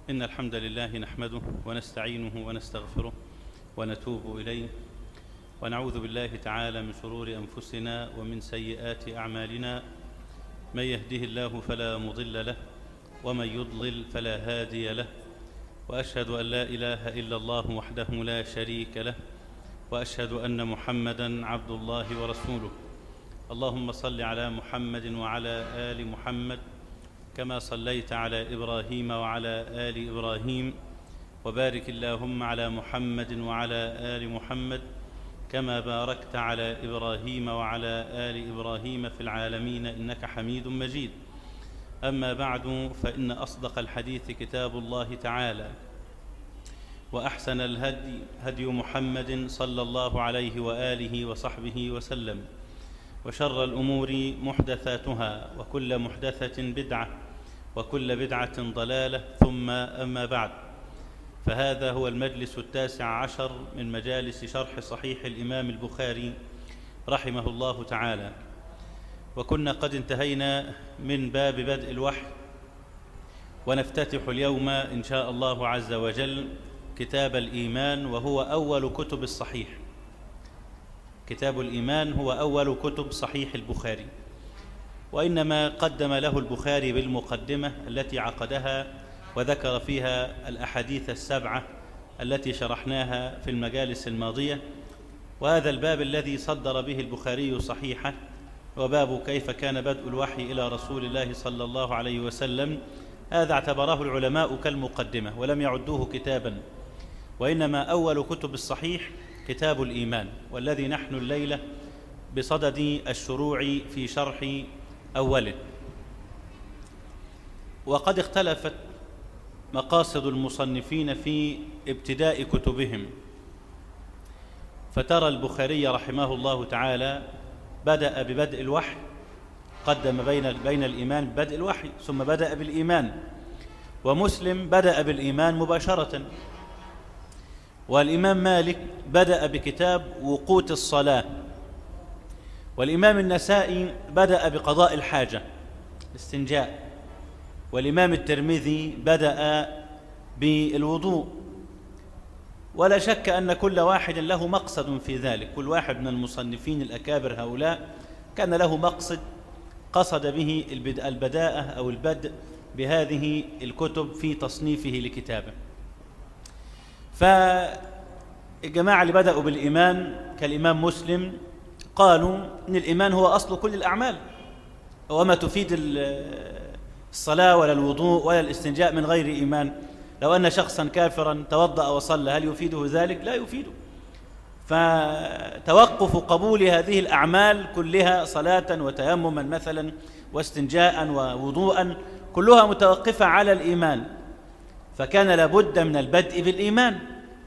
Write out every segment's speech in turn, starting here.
إن الحمد لله نحمده ونستعينه ونستغفره ونتوب إليه ونعوذ بالله تعالى من شرور أنفسنا ومن سيئات أعمالنا من يهده الله فلا مضل له ومن يضلل فلا هادي له وأشهد أن لا إله إلا الله وحده لا شريك له وأشهد أن محمدا عبد الله ورسوله اللهم صل على محمد وعلى آل محمد كما صليت على إبراهيم وعلى آل إبراهيم وبارك اللهم على محمد وعلى آل محمد كما باركت على إبراهيم وعلى آل إبراهيم في العالمين إنك حميد مجيد أما بعد فإن أصدق الحديث كتاب الله تعالى وأحسن الهدي هدي محمد صلى الله عليه وآله وصحبه وسلم وشر الأمور محدثاتها وكل محدثة بدعة وكل بدعة ضلالة ثم أما بعد فهذا هو المجلس التاسع عشر من مجالس شرح صحيح الإمام البخاري رحمه الله تعالى وكنا قد انتهينا من باب بدء الوحي ونفتتح اليوم إن شاء الله عز وجل كتاب الإيمان وهو أول كتب الصحيح كتاب الإيمان هو أول كتب صحيح البخاري وإنما قدم له البخاري بالمقدمة التي عقدها وذكر فيها الأحاديث السبعة التي شرحناها في المجالس الماضية وهذا الباب الذي صدر به البخاري صحيحة وباب كيف كان بدء الوحي إلى رسول الله صلى الله عليه وسلم هذا اعتبره العلماء كالمقدمة ولم يعدوه كتابا وإنما أول كتب الصحيح كتاب الإيمان والذي نحن الليلة بصدد الشروع في شرح أوله وقد اختلفت مقاصد المصنفين في ابتداء كتبهم فترى البخاري رحمه الله تعالى بدأ ببدء الوحي قدم بين بين الإيمان ببدء الوحي ثم بدأ بالإيمان ومسلم بدأ بالإيمان مباشرة والإمام مالك بدأ بكتاب وقوت الصلاة والإمام النسائي بدأ بقضاء الحاجة الاستنجاء والإمام الترمذي بدأ بالوضوء ولا شك أن كل واحد له مقصد في ذلك كل واحد من المصنفين الأكابر هؤلاء كان له مقصد قصد به البداءة أو البدء بهذه الكتب في تصنيفه لكتابه فالجماعة اللي بدأوا بالإيمان كالإمام مسلم قالوا إن الإيمان هو أصل كل الأعمال وما تفيد الصلاة ولا الوضوء ولا الاستنجاء من غير إيمان لو أن شخصا كافرا توضأ وصلى هل يفيده ذلك؟ لا يفيده فتوقف قبول هذه الأعمال كلها صلاة وتيمما مثلا واستنجاء ووضوءا كلها متوقفة على الإيمان فكان لابد من البدء بالإيمان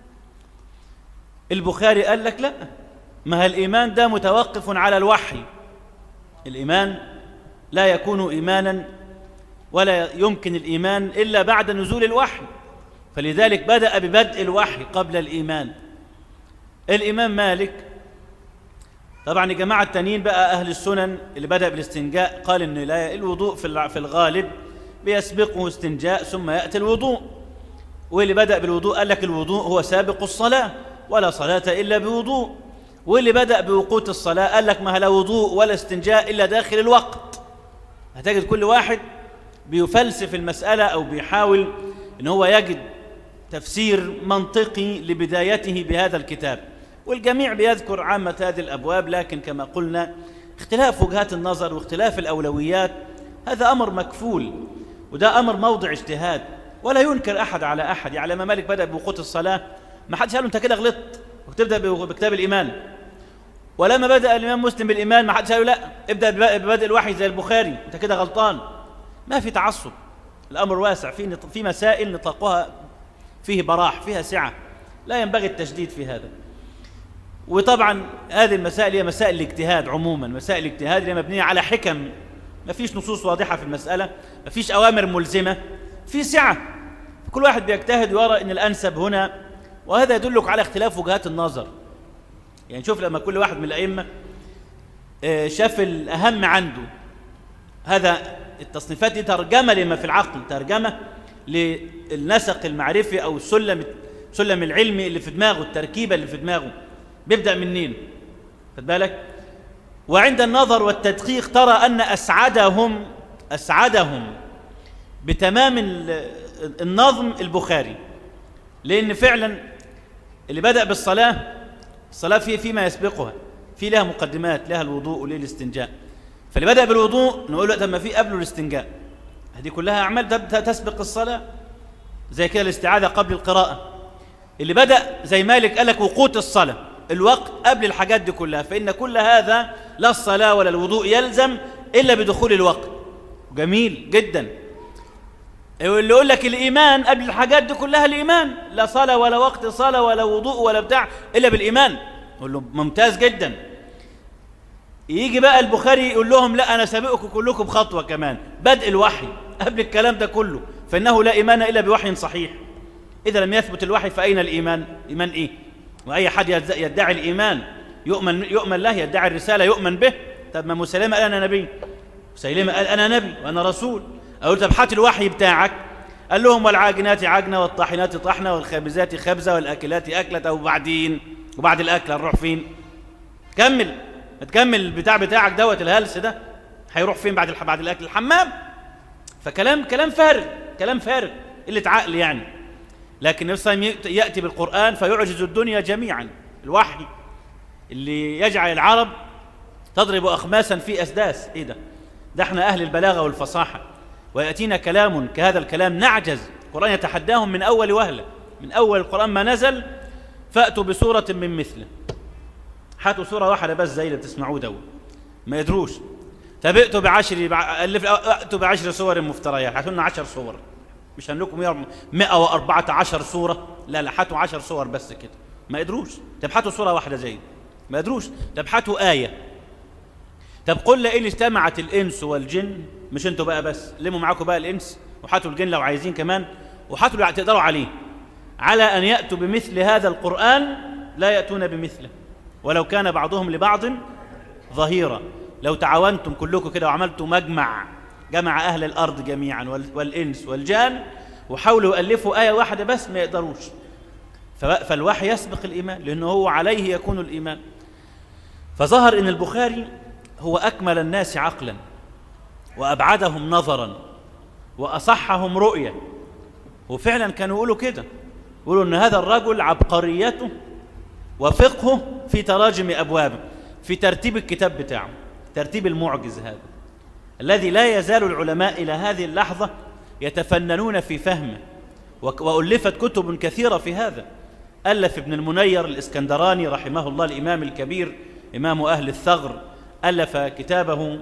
البخاري قال لك لا ما الإيمان ده متوقف على الوحي الإيمان لا يكون إيمانا ولا يمكن الإيمان إلا بعد نزول الوحي فلذلك بدأ ببدء الوحي قبل الإيمان الإمام مالك طبعا الجماعة التانيين بقى أهل السنن اللي بدأ بالاستنجاء قال إن لا الوضوء في الغالب بيسبقه استنجاء ثم يأتي الوضوء واللي بدأ بالوضوء قال لك الوضوء هو سابق الصلاة ولا صلاة إلا بوضوء واللي بدأ بوقوت الصلاة قال لك ما لا وضوء ولا استنجاء إلا داخل الوقت هتجد كل واحد بيفلسف المسألة أو بيحاول إن هو يجد تفسير منطقي لبدايته بهذا الكتاب والجميع بيذكر عامة هذه الأبواب لكن كما قلنا اختلاف وجهات النظر واختلاف الأولويات هذا أمر مكفول وده أمر موضع اجتهاد ولا ينكر أحد على أحد يعني لما مالك بدأ بوقوت الصلاة ما حدش قال له أنت كده غلطت وتبدأ بكتاب الإيمان ولما بدأ الإمام مسلم بالإيمان ما حدش قال له لا ابدأ ببدء الوحي زي البخاري أنت كده غلطان ما في تعصب الأمر واسع في في مسائل نطاقها فيه براح فيها سعة لا ينبغي التشديد في هذا وطبعا هذه المسائل هي مسائل الاجتهاد عموما مسائل الاجتهاد اللي مبنية على حكم ما فيش نصوص واضحة في المسألة ما فيش أوامر ملزمة في سعة كل واحد بيجتهد ويرى أن الأنسب هنا وهذا يدلك على اختلاف وجهات النظر يعني شوف لما كل واحد من الأئمة شاف الأهم عنده هذا التصنيفات دي ترجمة لما في العقل ترجمة للنسق المعرفي أو السلم السلم العلمي اللي في دماغه التركيبة اللي في دماغه بيبدأ منين خد بالك وعند النظر والتدقيق ترى أن أسعدهم أسعدهم بتمام النظم البخاري لأن فعلا اللي بدأ بالصلاة الصلاة فيه فيما يسبقها في لها مقدمات لها الوضوء وليه الاستنجاء فاللي بدأ بالوضوء نقول له طب ما في قبله الاستنجاء هذه كلها أعمال تسبق الصلاة زي كده الاستعاذة قبل القراءة اللي بدأ زي مالك قال لك وقوت الصلاة الوقت قبل الحاجات دي كلها فإن كل هذا لا الصلاة ولا الوضوء يلزم إلا بدخول الوقت جميل جدا اللي يقول لك الإيمان قبل الحاجات دي كلها الإيمان لا صلاة ولا وقت صلاة ولا وضوء ولا بتاع إلا بالإيمان يقول له ممتاز جدا يجي بقى البخاري يقول لهم لا أنا سابقكم كلكم بخطوة كمان بدء الوحي قبل الكلام ده كله فإنه لا إيمان إلا بوحي صحيح إذا لم يثبت الوحي فأين الإيمان إيمان إيه وأي حد يدعي الإيمان يؤمن, يؤمن له يدعي الرسالة يؤمن به طب ما مسلمة قال أنا نبي مسيلمة قال أنا نبي وأنا رسول أقول طب هات الوحي بتاعك قال لهم والعاجنات عجنة والطاحنات طحنة والخابزات خبزة والأكلات أكلة وبعدين وبعد الأكل هنروح فين كمل ما تكمل البتاع بتاعك دوت الهلس ده هيروح فين بعد بعد الأكل الحمام فكلام كلام فارغ كلام فارغ قلة عقل يعني لكن النبي صلى الله عليه وسلم يأتي بالقرآن فيعجز الدنيا جميعا الوحي اللي يجعل العرب تضرب أخماسا في أسداس إيه ده ده احنا أهل البلاغة والفصاحة ويأتينا كلام كهذا الكلام نعجز القرآن يتحداهم من أول وهلة من أول القرآن ما نزل فأتوا بسورة من مثله هاتوا سورة واحدة بس زي اللي بتسمعوه دول ما يدروش طب ائتوا بعشر ألف ائتوا بعشر صور مفتريات هاتوا لنا 10 صور مش هنلكم 114 صورة لا لا هاتوا 10 صور بس كده ما يدروش طب هاتوا صورة واحدة زي ما يدروش طب هاتوا آية طب قل لئن اجتمعت الإنس والجن مش انتوا بقى بس لموا معاكم بقى الإنس وحاتوا الجن لو عايزين كمان وحاتوا اللي تقدروا عليه على أن يأتوا بمثل هذا القرآن لا يأتون بمثله ولو كان بعضهم لبعض ظهيرا لو تعاونتم كلكم كده وعملتم مجمع جمع أهل الأرض جميعا والإنس والجان وحاولوا يؤلفوا آية واحدة بس ما يقدروش فالوحي يسبق الإيمان لأنه هو عليه يكون الإيمان فظهر إن البخاري هو أكمل الناس عقلا وأبعدهم نظرا وأصحهم رؤية وفعلا كانوا يقولوا كده يقولوا أن هذا الرجل عبقريته وفقهه في تراجم أبوابه في ترتيب الكتاب بتاعه ترتيب المعجز هذا الذي لا يزال العلماء إلى هذه اللحظة يتفننون في فهمه وألفت كتب كثيرة في هذا ألف ابن المنير الإسكندراني رحمه الله الإمام الكبير إمام أهل الثغر ألف كتابه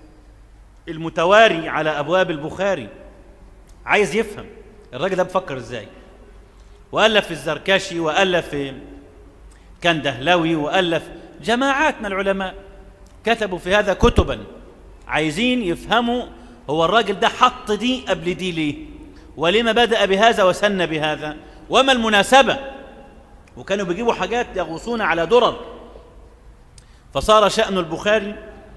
المتواري على أبواب البخاري عايز يفهم الراجل ده بفكر إزاي وألف الزركشي وألف كان دهلوي وألف جماعات من العلماء كتبوا في هذا كتبا عايزين يفهموا هو الراجل ده حط دي قبل دي ليه ولما بدأ بهذا وسن بهذا وما المناسبة وكانوا بيجيبوا حاجات يغوصون على درر فصار شأن البخاري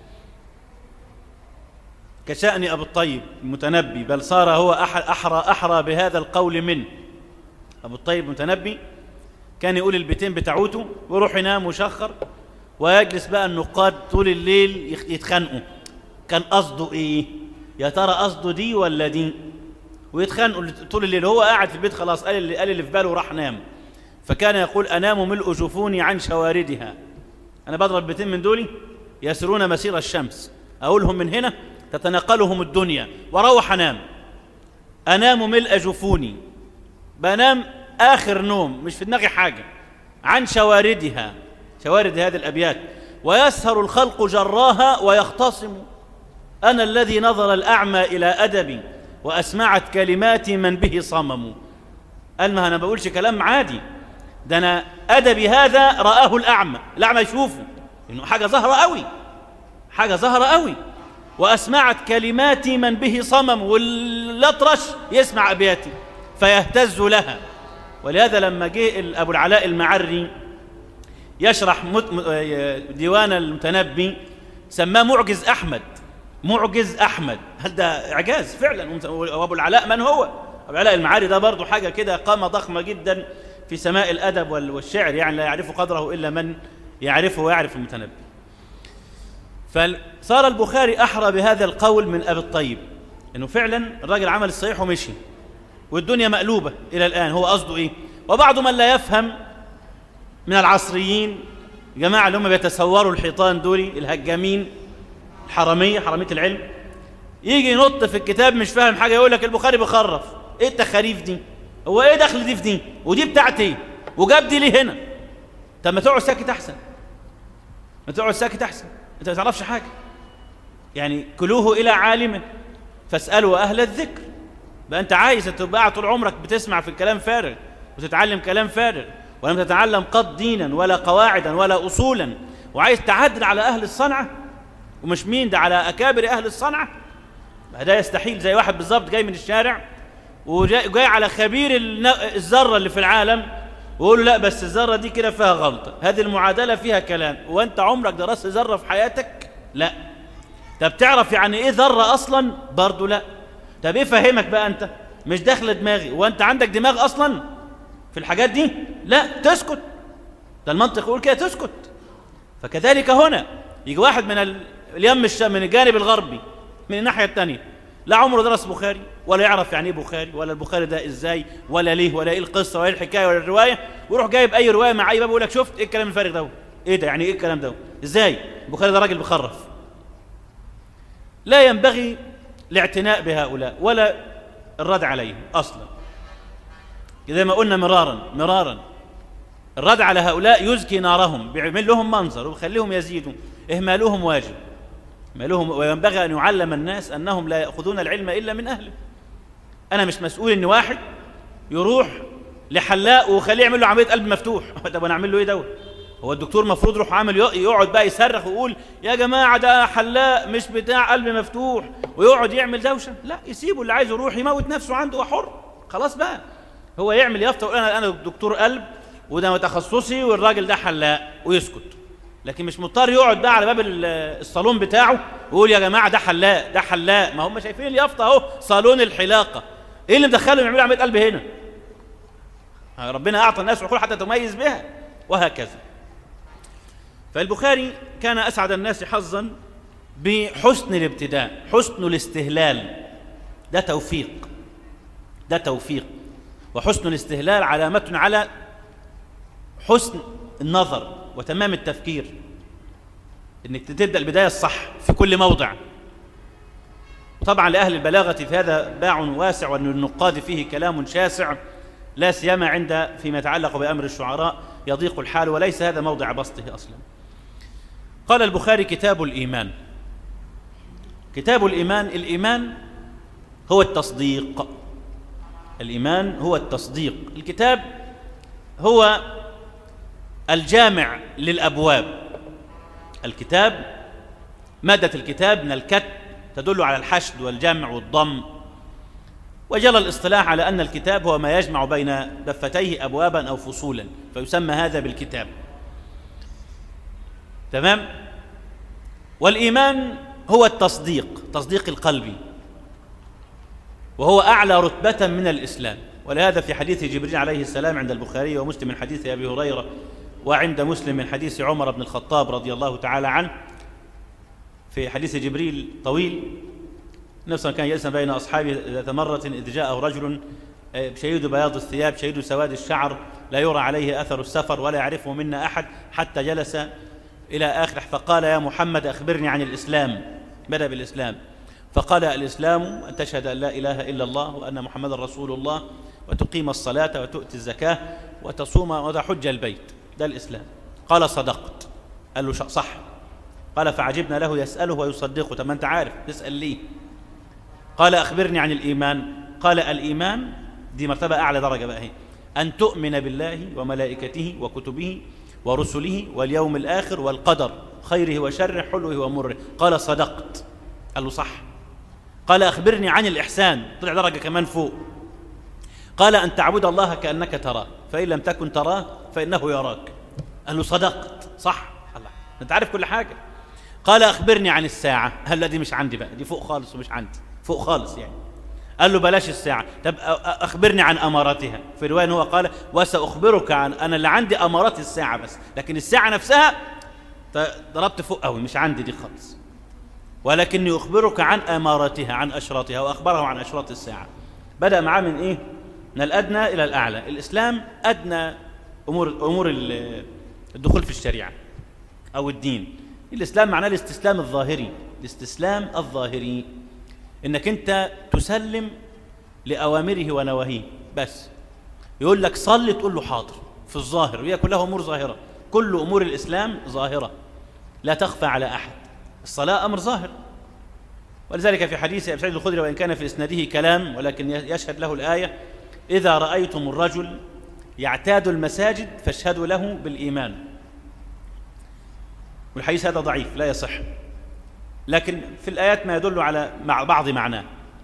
كشأن أبو الطيب المتنبي بل صار هو أحرى أحرى بهذا القول منه أبو الطيب المتنبي كان يقول البيتين بتاعوته ويروح ينام ويشخر ويجلس بقى النقاد طول الليل يتخانقوا كان قصده ايه يا ترى قصده دي ولا دي ويتخانقوا طول الليل هو قاعد في البيت خلاص قال اللي قال اللي في باله وراح نام فكان يقول انام ملء جفوني عن شواردها انا بضرب بيتين من دولي يسرون مسير الشمس اقولهم من هنا تتنقلهم الدنيا واروح انام انام ملء جفوني بنام اخر نوم مش في دماغي حاجه عن شواردها شوارد هذه الابيات ويسهر الخلق جراها ويختصم انا الذي نظر الاعمى الى ادبي واسمعت كلماتي من به صمم قال ما انا بقولش كلام عادي ده انا ادبي هذا راه الاعمى الاعمى يشوفه انه حاجه ظاهره قوي حاجه ظاهره قوي واسمعت كلماتي من به صمم والاطرش يسمع ابياتي فيهتز لها ولهذا لما جه ابو العلاء المعري يشرح ديوان المتنبي سماه معجز احمد معجز احمد هل ده اعجاز فعلا وابو العلاء من هو أبو علاء المعاري ده برضه حاجة كده قامة ضخمة جدا في سماء الأدب وال- والشعر يعني لا يعرف قدره إلا من يعرفه ويعرف المتنبي فصار البخاري أحرى بهذا القول من أبي الطيب إنه فعلا الراجل عمل الصحيح ومشي والدنيا مقلوبة إلى الآن هو قصده إيه وبعض من لا يفهم من العصريين جماعة اللي هم بيتصوروا الحيطان دول الهجامين الحرامية حرامية العلم يجي ينط في الكتاب مش فاهم حاجة يقول لك البخاري بيخرف ايه التخاريف دي هو ايه دخل دي في دي ودي بتاعتي ايه وجاب دي ليه هنا طب ما تقعد ساكت احسن ما تقعد ساكت احسن انت ما تعرفش حاجة يعني كلوه الى عالمه فاسألوا اهل الذكر بقى انت عايز تبقى قاعد طول عمرك بتسمع في الكلام فارغ وتتعلم كلام فارغ ولم تتعلم قط دينا ولا قواعدا ولا اصولا وعايز تعدل على اهل الصنعه ومش مين ده على اكابر اهل الصنعه ما ده يستحيل زي واحد بالظبط جاي من الشارع وجاي جاي على خبير الن- الذره اللي في العالم ويقول له لا بس الذره دي كده فيها غلطه هذه المعادله فيها كلام وانت عمرك درست ذره في حياتك لا طب تعرف يعني ايه ذره اصلا برضه لا طب ايه فهمك بقى انت مش داخله دماغي وانت عندك دماغ اصلا في الحاجات دي لا تسكت ده المنطق يقول كده تسكت فكذلك هنا يجي واحد من ال... اليم الشام من الجانب الغربي من الناحيه الثانيه لا عمره درس بخاري ولا يعرف يعني ايه بخاري ولا البخاري ده ازاي ولا ليه ولا ايه القصه ولا ايه الحكايه ولا الروايه ويروح جايب اي روايه مع اي باب يقول لك شفت ايه الكلام الفارغ ده ايه ده يعني ايه الكلام ده ازاي البخاري ده راجل بيخرف لا ينبغي الاعتناء بهؤلاء ولا الرد عليهم اصلا زي ما قلنا مرارا مرارا الرد على هؤلاء يزكي نارهم بيعمل لهم منظر وبيخليهم يزيدوا اهمالهم واجب اهمالهم وينبغي ان يعلم الناس انهم لا ياخذون العلم الا من اهله انا مش مسؤول ان واحد يروح لحلاق وخليه يعمل له عمليه قلب مفتوح طب انا اعمل له ايه دوت هو الدكتور المفروض يروح عامل يقعد بقى يصرخ ويقول يا جماعه ده حلاق مش بتاع قلب مفتوح ويقعد يعمل دوشه لا يسيبه اللي عايز يروح يموت نفسه عنده وحر خلاص بقى هو يعمل يافطه ويقول انا انا دكتور قلب وده تخصصي والراجل ده حلاق ويسكت لكن مش مضطر يقعد بقى على باب ال- الصالون بتاعه ويقول يا جماعه ده حلاق ده حلاق ما هم شايفين اليافطه اهو صالون الحلاقه ايه اللي مدخلهم يعملوا عمليه قلب هنا ربنا اعطى الناس عقول حتى تميز بها وهكذا فالبخاري كان اسعد الناس حظا بحسن الابتداء حسن الاستهلال ده توفيق ده توفيق وحسن الاستهلال علامة على حسن النظر وتمام التفكير انك تبدا البدايه الصح في كل موضع وطبعا لاهل البلاغه في هذا باع واسع وللنقاد فيه كلام شاسع لا سيما عند فيما يتعلق بامر الشعراء يضيق الحال وليس هذا موضع بسطه اصلا قال البخاري كتاب الايمان كتاب الايمان الايمان هو التصديق الايمان هو التصديق الكتاب هو الجامع للابواب الكتاب ماده الكتاب من الكتب تدل على الحشد والجمع والضم وجرى الاصطلاح على ان الكتاب هو ما يجمع بين دفتيه ابوابا او فصولا فيسمى هذا بالكتاب تمام والايمان هو التصديق تصديق القلب وهو اعلى رتبه من الاسلام ولهذا في حديث جبريل عليه السلام عند البخاري ومسلم من حديث ابي هريره وعند مسلم من حديث عمر بن الخطاب رضي الله تعالى عنه في حديث جبريل طويل نفسه كان جالسا بين اصحابه ذات مره اذ جاءه رجل شديد بياض الثياب شديد سواد الشعر لا يرى عليه اثر السفر ولا يعرفه منا احد حتى جلس الى اخره فقال يا محمد اخبرني عن الاسلام بدا بالاسلام فقال الاسلام ان تشهد ان لا اله الا الله وان محمدا رسول الله وتقيم الصلاه وتؤتي الزكاه وتصوم وتحج البيت ده الاسلام قال صدقت قال له صح قال فعجبنا له يساله ويصدقه طب ما انت عارف تسال ليه قال اخبرني عن الايمان قال الايمان دي مرتبه اعلى درجه بقى هي ان تؤمن بالله وملائكته وكتبه ورسله واليوم الاخر والقدر خيره وشره حلوه ومره قال صدقت قال له صح قال اخبرني عن الاحسان طلع درجه كمان فوق قال ان تعبد الله كانك تراه فان لم تكن تراه فانه يراك قال له صدقت صح الله انت عارف كل حاجه قال اخبرني عن الساعه هل دي مش عندي بقى دي فوق خالص ومش عندي فوق خالص يعني قال له بلاش الساعة طب أ- أ- أخبرني عن أماراتها في رواية إن هو قال وسأخبرك عن أنا اللي عندي أمارات الساعة بس لكن الساعة نفسها ت- ضربت فوق قوي مش عندي دي خالص ولكني أخبرك عن أماراتها عن أشراطها وأخبره عن أشراط الساعة بدأ معاه من إيه؟ من الأدنى إلى الأعلى الإسلام أدنى أمور أمور ال- الدخول في الشريعة أو الدين الإسلام معناه الاستسلام الظاهري الاستسلام الظاهري إنك أنت تسلم لأوامره ونواهيه بس يقول لك صلي تقول له حاضر في الظاهر وهي كلها أمور ظاهرة كل أمور الإسلام ظاهرة لا تخفى على أحد الصلاة أمر ظاهر ولذلك في حديث أبي سعيد الخدري وإن كان في إسناده كلام ولكن يشهد له الآية إذا رأيتم الرجل يعتاد المساجد فاشهدوا له بالإيمان والحديث هذا ضعيف لا يصح لكن في الآيات ما يدل على مع بعض معناه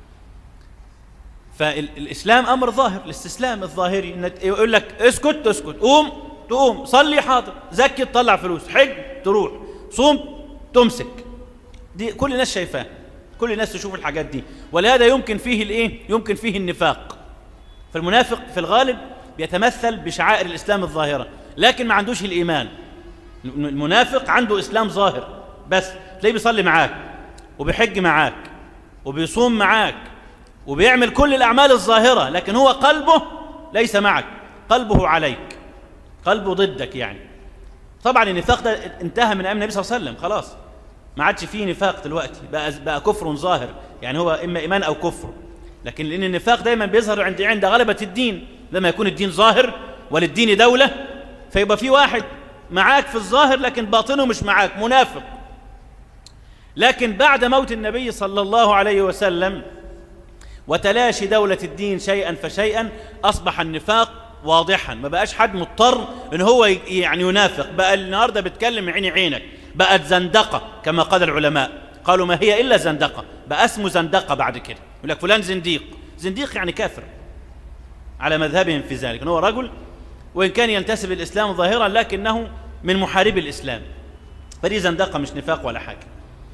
فالإسلام أمر ظاهر الاستسلام الظاهري إن يقول لك اسكت تسكت قوم تقوم صلي حاضر زكي تطلع فلوس حج تروح صوم تمسك دي كل الناس شايفاه كل الناس تشوف الحاجات دي ولهذا يمكن فيه الايه يمكن فيه النفاق فالمنافق في الغالب بيتمثل بشعائر الاسلام الظاهره لكن ما عندوش الايمان المنافق عنده اسلام ظاهر بس تلاقيه بيصلي معاك وبيحج معاك وبيصوم معاك وبيعمل كل الاعمال الظاهره لكن هو قلبه ليس معك قلبه عليك قلبه ضدك يعني طبعا النفاق ده انتهى من ايام النبي صلى الله عليه وسلم خلاص ما عادش فيه نفاق دلوقتي بقى بقى كفر ظاهر يعني هو اما ايمان او كفر لكن لان النفاق دايما بيظهر عند عند غلبه الدين لما يكون الدين ظاهر وللدين دوله فيبقى في واحد معاك في الظاهر لكن باطنه مش معاك منافق لكن بعد موت النبي صلى الله عليه وسلم وتلاشي دولة الدين شيئا فشيئا أصبح النفاق واضحا ما بقاش حد مضطر ان هو يعني ينافق بقى النهارده بيتكلم من عيني عينك بقت زندقه كما قال العلماء قالوا ما هي الا زندقه بقى اسمه زندقه بعد كده يقول لك فلان زنديق زنديق يعني كافر على مذهبهم في ذلك ان هو رجل وان كان ينتسب الاسلام ظاهرا لكنه من محاربي الاسلام فدي زندقه مش نفاق ولا حاجه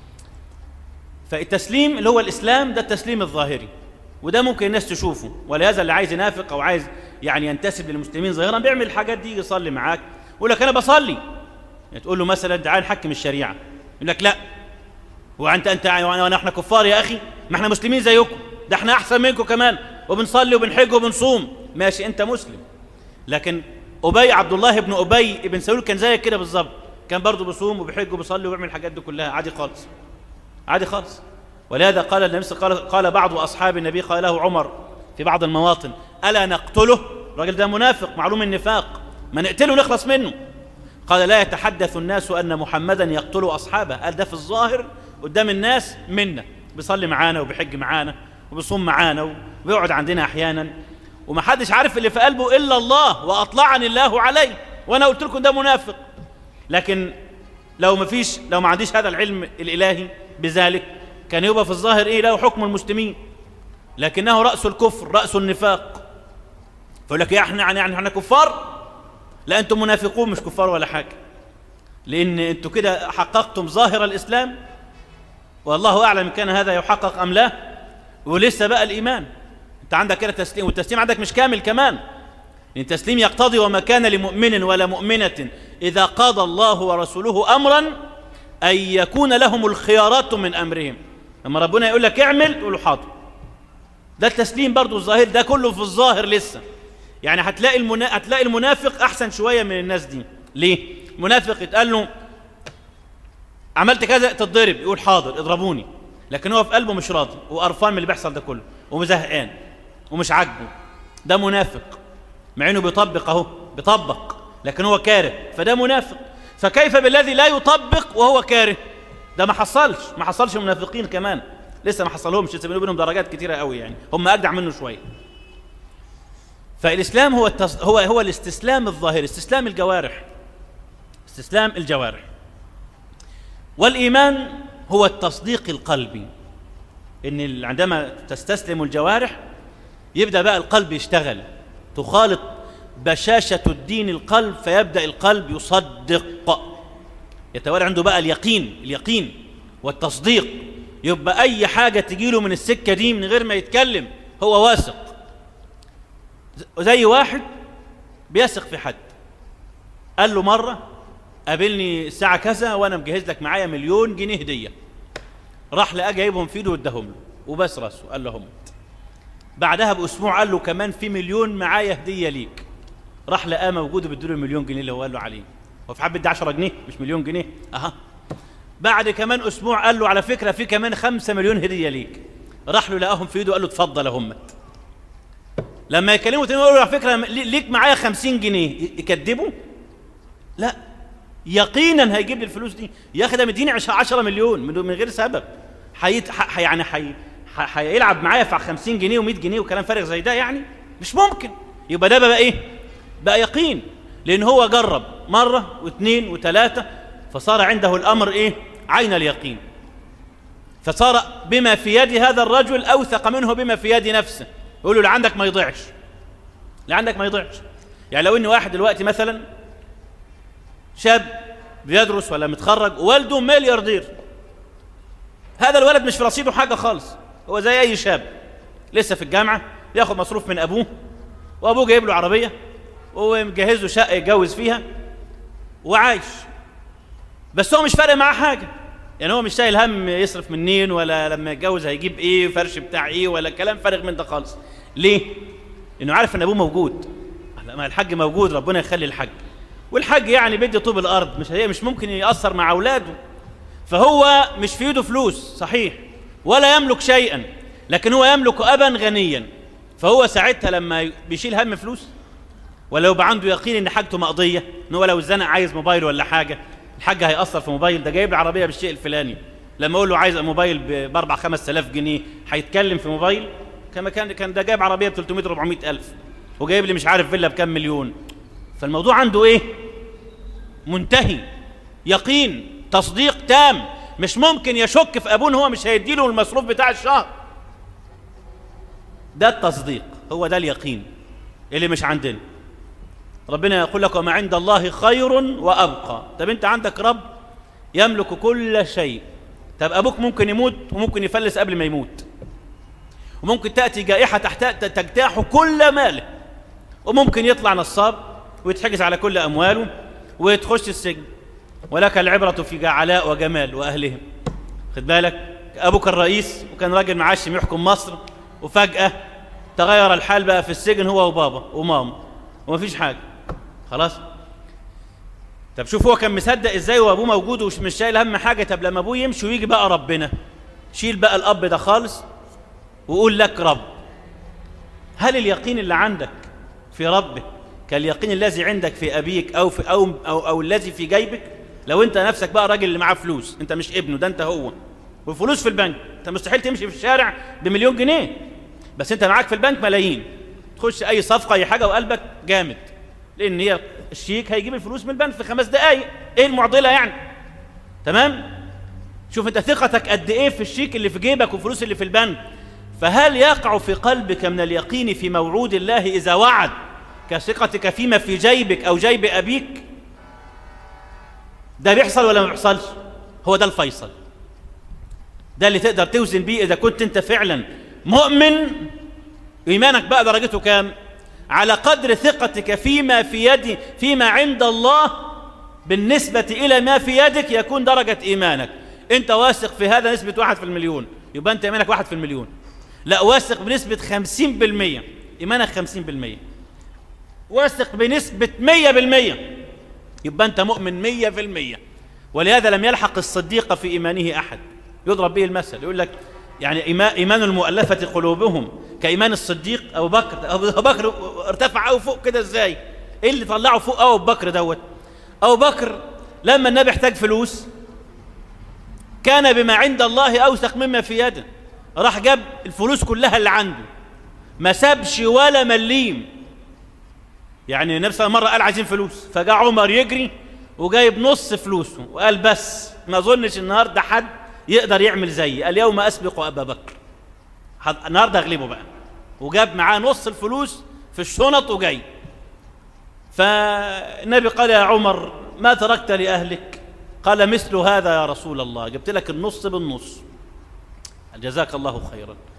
فالتسليم اللي هو الاسلام ده التسليم الظاهري وده ممكن الناس تشوفه ولهذا اللي عايز ينافق او عايز يعني ينتسب للمسلمين ظاهرا بيعمل الحاجات دي يصلي معاك يقول لك انا بصلي يعني تقول له مثلا تعال نحكم الشريعه يقول لك لا هو انت انت وانا احنا كفار يا اخي ما احنا مسلمين زيكم ده احنا احسن منكم كمان وبنصلي وبنحج وبنصوم ماشي انت مسلم لكن ابي عبد الله بن ابي بن سلول كان زيك كده بالظبط كان برضه بيصوم وبيحج وبيصلي وبيعمل الحاجات دي كلها عادي خالص عادي خالص ولهذا قال النبي قال, قال بعض اصحاب النبي قال له عمر في بعض المواطن الا نقتله الراجل ده منافق معلوم النفاق ما نقتله نخلص منه قال لا يتحدث الناس ان محمدا يقتل اصحابه قال ده في الظاهر قدام الناس منا بيصلي معانا وبيحج معانا وبيصوم معانا وبيقعد عندنا احيانا وما حدش عارف اللي في قلبه الا الله واطلعني الله عليه وانا قلت لكم ده منافق لكن لو ما فيش لو ما عنديش هذا العلم الالهي بذلك كان يبقى في الظاهر ايه له حكم المسلمين لكنه راس الكفر راس النفاق فيقول لك يا احنا يعني احنا كفار لا انتم منافقون مش كفار ولا حاجه لان انتم كده حققتم ظاهر الاسلام والله اعلم ان كان هذا يحقق ام لا ولسه بقى الايمان انت عندك كده تسليم والتسليم عندك مش كامل كمان لان التسليم يقتضي وما كان لمؤمن ولا مؤمنه اذا قضى الله ورسوله امرا ان يكون لهم الخيارات من امرهم لما ربنا يقول لك اعمل تقول له حاضر ده التسليم برضو الظاهر ده كله في الظاهر لسه يعني هتلاقي المنا... هتلاقي المنافق احسن شويه من الناس دي ليه المنافق يتقال له عملت كذا تتضرب يقول حاضر اضربوني لكن هو في قلبه مش راضي وقرفان من اللي بيحصل ده كله ومزهقان ومش عاجبه ده منافق مع انه بيطبق اهو بيطبق لكن هو كاره فده منافق فكيف بالذي لا يطبق وهو كاره ده ما حصلش ما حصلش منافقين كمان لسه ما حصلهمش لسه بينهم درجات كتيره قوي يعني هم اجدع منه شويه فالاسلام هو التص... هو هو الاستسلام الظاهري استسلام الجوارح استسلام الجوارح والايمان هو التصديق القلبي ان عندما تستسلم الجوارح يبدا بقى القلب يشتغل تخالط بشاشه الدين القلب فيبدا القلب يصدق يتوالى عنده بقى اليقين اليقين والتصديق يبقى اي حاجه تجيله من السكه دي من غير ما يتكلم هو واثق زي واحد بيثق في حد قال له مرة قابلني الساعة كذا وأنا مجهز لك معايا مليون جنيه هدية راح لقى جايبهم في ايده واداهم له وبس راسه قال له هم بعدها بأسبوع قال له كمان في مليون معايا هدية ليك راح لقاه موجود وبيديله المليون جنيه اللي هو قال له عليه هو في حد بدي 10 جنيه مش مليون جنيه اها بعد كمان اسبوع قال له على فكره في كمان خمسة مليون هديه ليك راح له لقاهم في ايده قال له اتفضل يا همت لما يكلمه تاني يقول له على فكره ليك معايا 50 جنيه يكذبه لا يقينا هيجيب لي الفلوس دي يا اخي ده مديني 10 مليون من من غير سبب حيت ح... يعني حي... ح... هيلعب معايا في 50 جنيه و100 جنيه وكلام فارغ زي ده يعني مش ممكن يبقى ده بقى ايه بقى يقين لان هو جرب مره واثنين وثلاثه فصار عنده الامر ايه عين اليقين فصار بما في يد هذا الرجل اوثق منه بما في يد نفسه يقول له اللي عندك ما يضيعش اللي عندك ما يضيعش يعني لو ان واحد دلوقتي مثلا شاب بيدرس ولا متخرج ووالده ملياردير هذا الولد مش في رصيده حاجه خالص هو زي اي شاب لسه في الجامعه ياخد مصروف من ابوه وابوه جايب له عربيه ومجهز له شقه يتجوز فيها وعايش بس هو مش فارق معاه حاجه يعني هو مش شايل هم يصرف منين ولا لما يتجوز هيجيب ايه فرش بتاع ايه ولا كلام فارغ من ده خالص ليه لانه عارف ان ابوه موجود ما الحاج موجود ربنا يخلي الحاج والحاج يعني بيدي طوب الارض مش هي مش ممكن ياثر مع اولاده فهو مش في ايده فلوس صحيح ولا يملك شيئا لكن هو يملك ابا غنيا فهو ساعتها لما بيشيل هم فلوس ولا يبقى عنده يقين ان حاجته مقضيه ان هو لو اتزنق عايز موبايل ولا حاجه الحاج هيأثر في موبايل ده جايب لي عربيه بالشيء الفلاني لما اقول له عايز موبايل ب 4 5000 جنيه هيتكلم في موبايل كما كان كان ده جايب عربيه ب 300 400 الف وجايب لي مش عارف فيلا بكام مليون فالموضوع عنده ايه منتهي يقين تصديق تام مش ممكن يشك في ابوه هو مش هيديله المصروف بتاع الشهر ده التصديق هو ده اليقين اللي مش عندنا ربنا يقول لك وما عند الله خير وابقى طب انت عندك رب يملك كل شيء طب ابوك ممكن يموت وممكن يفلس قبل ما يموت وممكن تاتي جائحه تحت تجتاح كل ماله وممكن يطلع نصاب ويتحجز على كل امواله ويتخش السجن ولك العبره في جعلاء وجمال واهلهم خد بالك ابوك الرئيس وكان راجل معشم يحكم مصر وفجاه تغير الحال بقى في السجن هو وبابا وماما ومفيش حاجه خلاص طب شوف هو كان مصدق ازاي وابوه موجود ومش شايل هم حاجه طب لما ابوه يمشي ويجي بقى ربنا شيل بقى الاب ده خالص وقول لك رب هل اليقين اللي عندك في ربك كاليقين الذي عندك في ابيك او في او او, أو الذي في جيبك لو انت نفسك بقى راجل اللي معاه فلوس انت مش ابنه ده انت هو والفلوس في البنك انت مستحيل تمشي في الشارع بمليون جنيه بس انت معاك في البنك ملايين تخش اي صفقه اي حاجه وقلبك جامد لان هي الشيك هيجيب الفلوس من البنك في خمس دقائق ايه المعضله يعني تمام شوف انت ثقتك قد ايه في الشيك اللي في جيبك والفلوس اللي في البنك فهل يقع في قلبك من اليقين في موعود الله اذا وعد كثقتك فيما في جيبك او جيب ابيك ده بيحصل ولا ما بيحصلش هو ده الفيصل ده اللي تقدر توزن بيه اذا كنت انت فعلا مؤمن ايمانك بقى درجته كام على قدر ثقتك فيما في يد فيما عند الله بالنسبة إلى ما في يدك يكون درجة إيمانك أنت واثق في هذا نسبة واحد في المليون يبقى أنت إيمانك واحد في المليون لا واثق بنسبة خمسين بالمية إيمانك خمسين بالمية واثق بنسبة مية بالمية يبقى أنت مؤمن مية في المية ولهذا لم يلحق الصديق في إيمانه أحد يضرب به المثل يقول لك يعني إيمان المؤلفة قلوبهم كإيمان الصديق أبو بكر أبو بكر ارتفع أو فوق كده إزاي إيه اللي طلعه فوق أبو بكر دوت أبو بكر لما النبي احتاج فلوس كان بما عند الله أوثق مما في يده راح جاب الفلوس كلها اللي عنده ما سابش ولا مليم يعني النبي صلى الله عليه وسلم مرة قال عايزين فلوس فجاء عمر يجري وجايب نص فلوسه وقال بس ما اظنش النهارده حد يقدر يعمل زيي اليوم اسبق ابا بكر النهارده اغلبه بقى وجاب معاه نص الفلوس في الشنط وجاي فالنبي قال يا عمر ما تركت لاهلك قال مثل هذا يا رسول الله جبت لك النص بالنص جزاك الله خيرا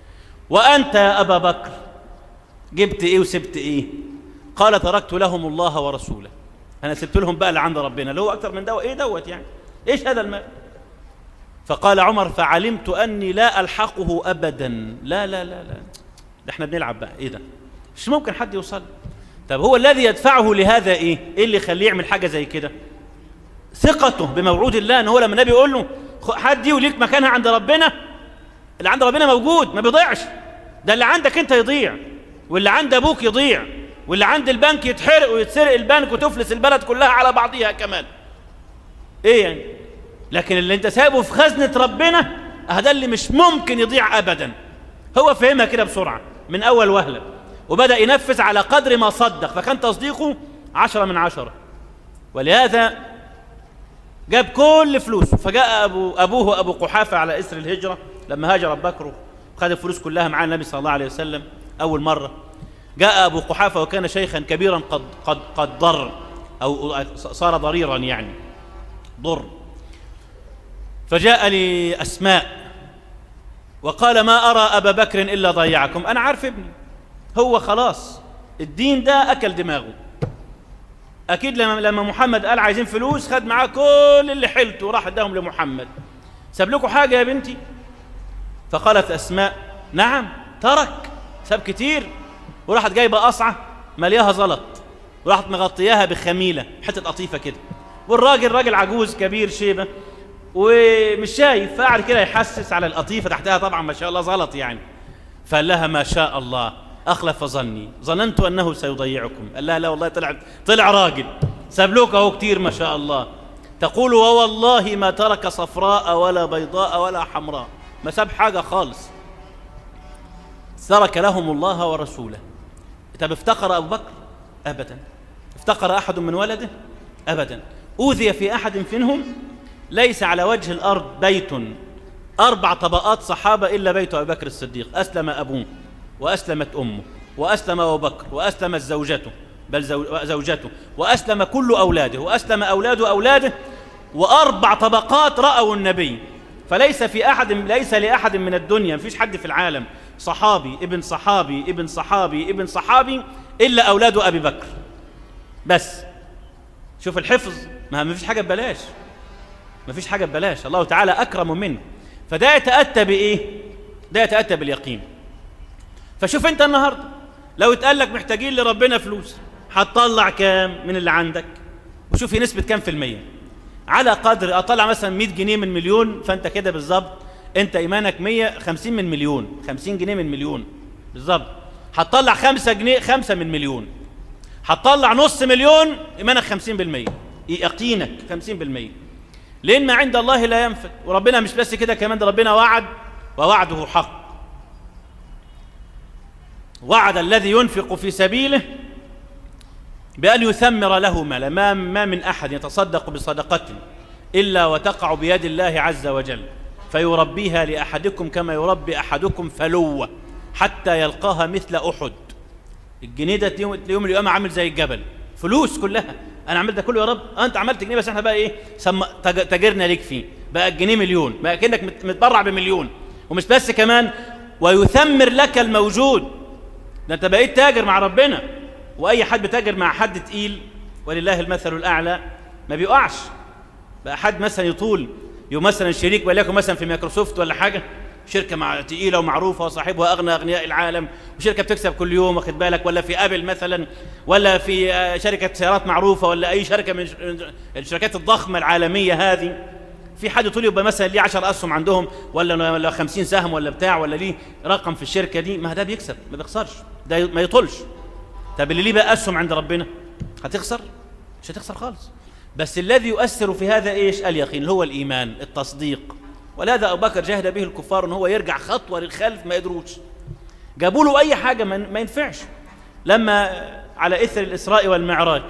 وأنت يا أبا بكر جبت إيه وسبت إيه قال تركت لهم الله ورسوله أنا سبت لهم بقى اللي عند ربنا اللي هو أكتر من دوت إيه دوت يعني إيش هذا المال فقال عمر فعلمت أني لا ألحقه أبدا لا لا لا لا ده احنا بنلعب بقى إيه ده مش ممكن حد يوصل طب هو الذي يدفعه لهذا إيه إيه اللي يخليه يعمل حاجة زي كده ثقته بموعود الله ان هو لما النبي يقول له حد دي وليك مكانها عند ربنا اللي عند ربنا موجود ما بيضيعش ده اللي عندك انت يضيع واللي عند ابوك يضيع واللي عند البنك يتحرق ويتسرق البنك وتفلس البلد كلها على بعضها كمان ايه يعني لكن اللي انت سايبه في خزنة ربنا هذا اللي مش ممكن يضيع ابدا هو فهمها كده بسرعة من اول وهلة وبدأ ينفذ على قدر ما صدق فكان تصديقه عشرة من عشرة ولهذا جاب كل فلوسه فجاء أبو أبوه أبو قحافة على إسر الهجرة لما هاجر أبو بكر خد الفلوس كلها مع النبي صلى الله عليه وسلم أول مرة جاء أبو قحافة وكان شيخا كبيرا قد, قد, قد ضر أو صار ضريرا يعني ضر فجاء لأسماء وقال ما أرى أبا بكر إلا ضيعكم أنا عارف ابني هو خلاص الدين ده أكل دماغه اكيد لما لما محمد قال عايزين فلوس خد معاه كل اللي حلته وراح اداهم لمحمد ساب لكم حاجه يا بنتي فقالت اسماء نعم ترك ساب كتير وراحت جايبه قصعه ملياها زلط وراحت مغطياها بخميله حته قطيفه كده والراجل راجل عجوز كبير شيبه ومش شايف فقعد كده يحسس على القطيفه تحتها طبعا ما شاء الله زلط يعني فقال لها ما شاء الله أخلف ظني ظننت أنه سيضيعكم قال لها لا والله طلع طلع راجل ساب لك أهو كتير ما شاء الله تقول ووالله ما ترك صفراء ولا بيضاء ولا حمراء ما ساب حاجة خالص ترك لهم الله ورسوله طب افتقر أبو بكر أبدا افتقر أحد من ولده أبدا أوذي في أحد منهم ليس على وجه الأرض بيت أربع طبقات صحابة إلا بيت أبي بكر الصديق أسلم أبوه وأسلمت أمه وأسلم أبو بكر وأسلمت زوجته بل زوجته وأسلم كل أولاده وأسلم أولاد أولاده وأربع طبقات رأوا النبي فليس في أحد ليس لأحد من الدنيا مفيش حد في العالم صحابي ابن صحابي ابن صحابي ابن صحابي إلا أولاد أبي بكر بس شوف الحفظ ما مفيش حاجة ببلاش مفيش حاجة ببلاش الله تعالى أكرم منه فده يتأتى بإيه؟ ده يتأتى باليقين فشوف انت النهارده لو اتقال لك محتاجين لربنا فلوس هتطلع كام من اللي عندك وشوف هي نسبه كام في الميه على قدر اطلع مثلا 100 جنيه من مليون فانت كده بالظبط انت ايمانك 150 من مليون 50 جنيه من مليون بالظبط هتطلع 5 جنيه 5 من مليون هتطلع نص مليون ايمانك 50% يقينك 50% لان ما عند الله لا ينفد وربنا مش بس كده كمان ده ربنا وعد ووعده حق وعد الذي ينفق في سبيله بأن يثمر له مالا ما, ما من أحد يتصدق بصدقة إلا وتقع بيد الله عز وجل فيربيها لأحدكم كما يربي أحدكم فلوة حتى يلقاها مثل أحد الجنيه ده يوم القيامة عامل زي الجبل فلوس كلها أنا عملت ده كله يا رب آه أنت عملت جنيه بس احنا بقى إيه سم... تاجرنا ليك فيه بقى الجنيه مليون بقى كأنك متبرع بمليون ومش بس كمان ويثمر لك الموجود ده انت بقيت تاجر مع ربنا واي حد بتاجر مع حد تقيل ولله المثل الاعلى ما بيقعش بقى حد مثلا يطول يوم مثلا شريك وليكن مثلا في مايكروسوفت ولا حاجه شركه مع تقيله ومعروفه وصاحبها اغنى اغنياء العالم وشركه بتكسب كل يوم واخد بالك ولا في ابل مثلا ولا في شركه سيارات معروفه ولا اي شركه من الشركات الضخمه العالميه هذه في حد يطول يبقى مثلا ليه 10 اسهم عندهم ولا ولا 50 سهم ولا بتاع ولا ليه رقم في الشركه دي ما ده بيكسب ما بيخسرش ده ما يطولش طب اللي ليه بقى اسهم عند ربنا هتخسر مش هتخسر خالص بس الذي يؤثر في هذا ايش اليقين اللي هو الايمان التصديق ولهذا ابو بكر جاهد به الكفار ان هو يرجع خطوه للخلف ما يدروش جابوا له اي حاجه ما ينفعش لما على اثر الاسراء والمعراج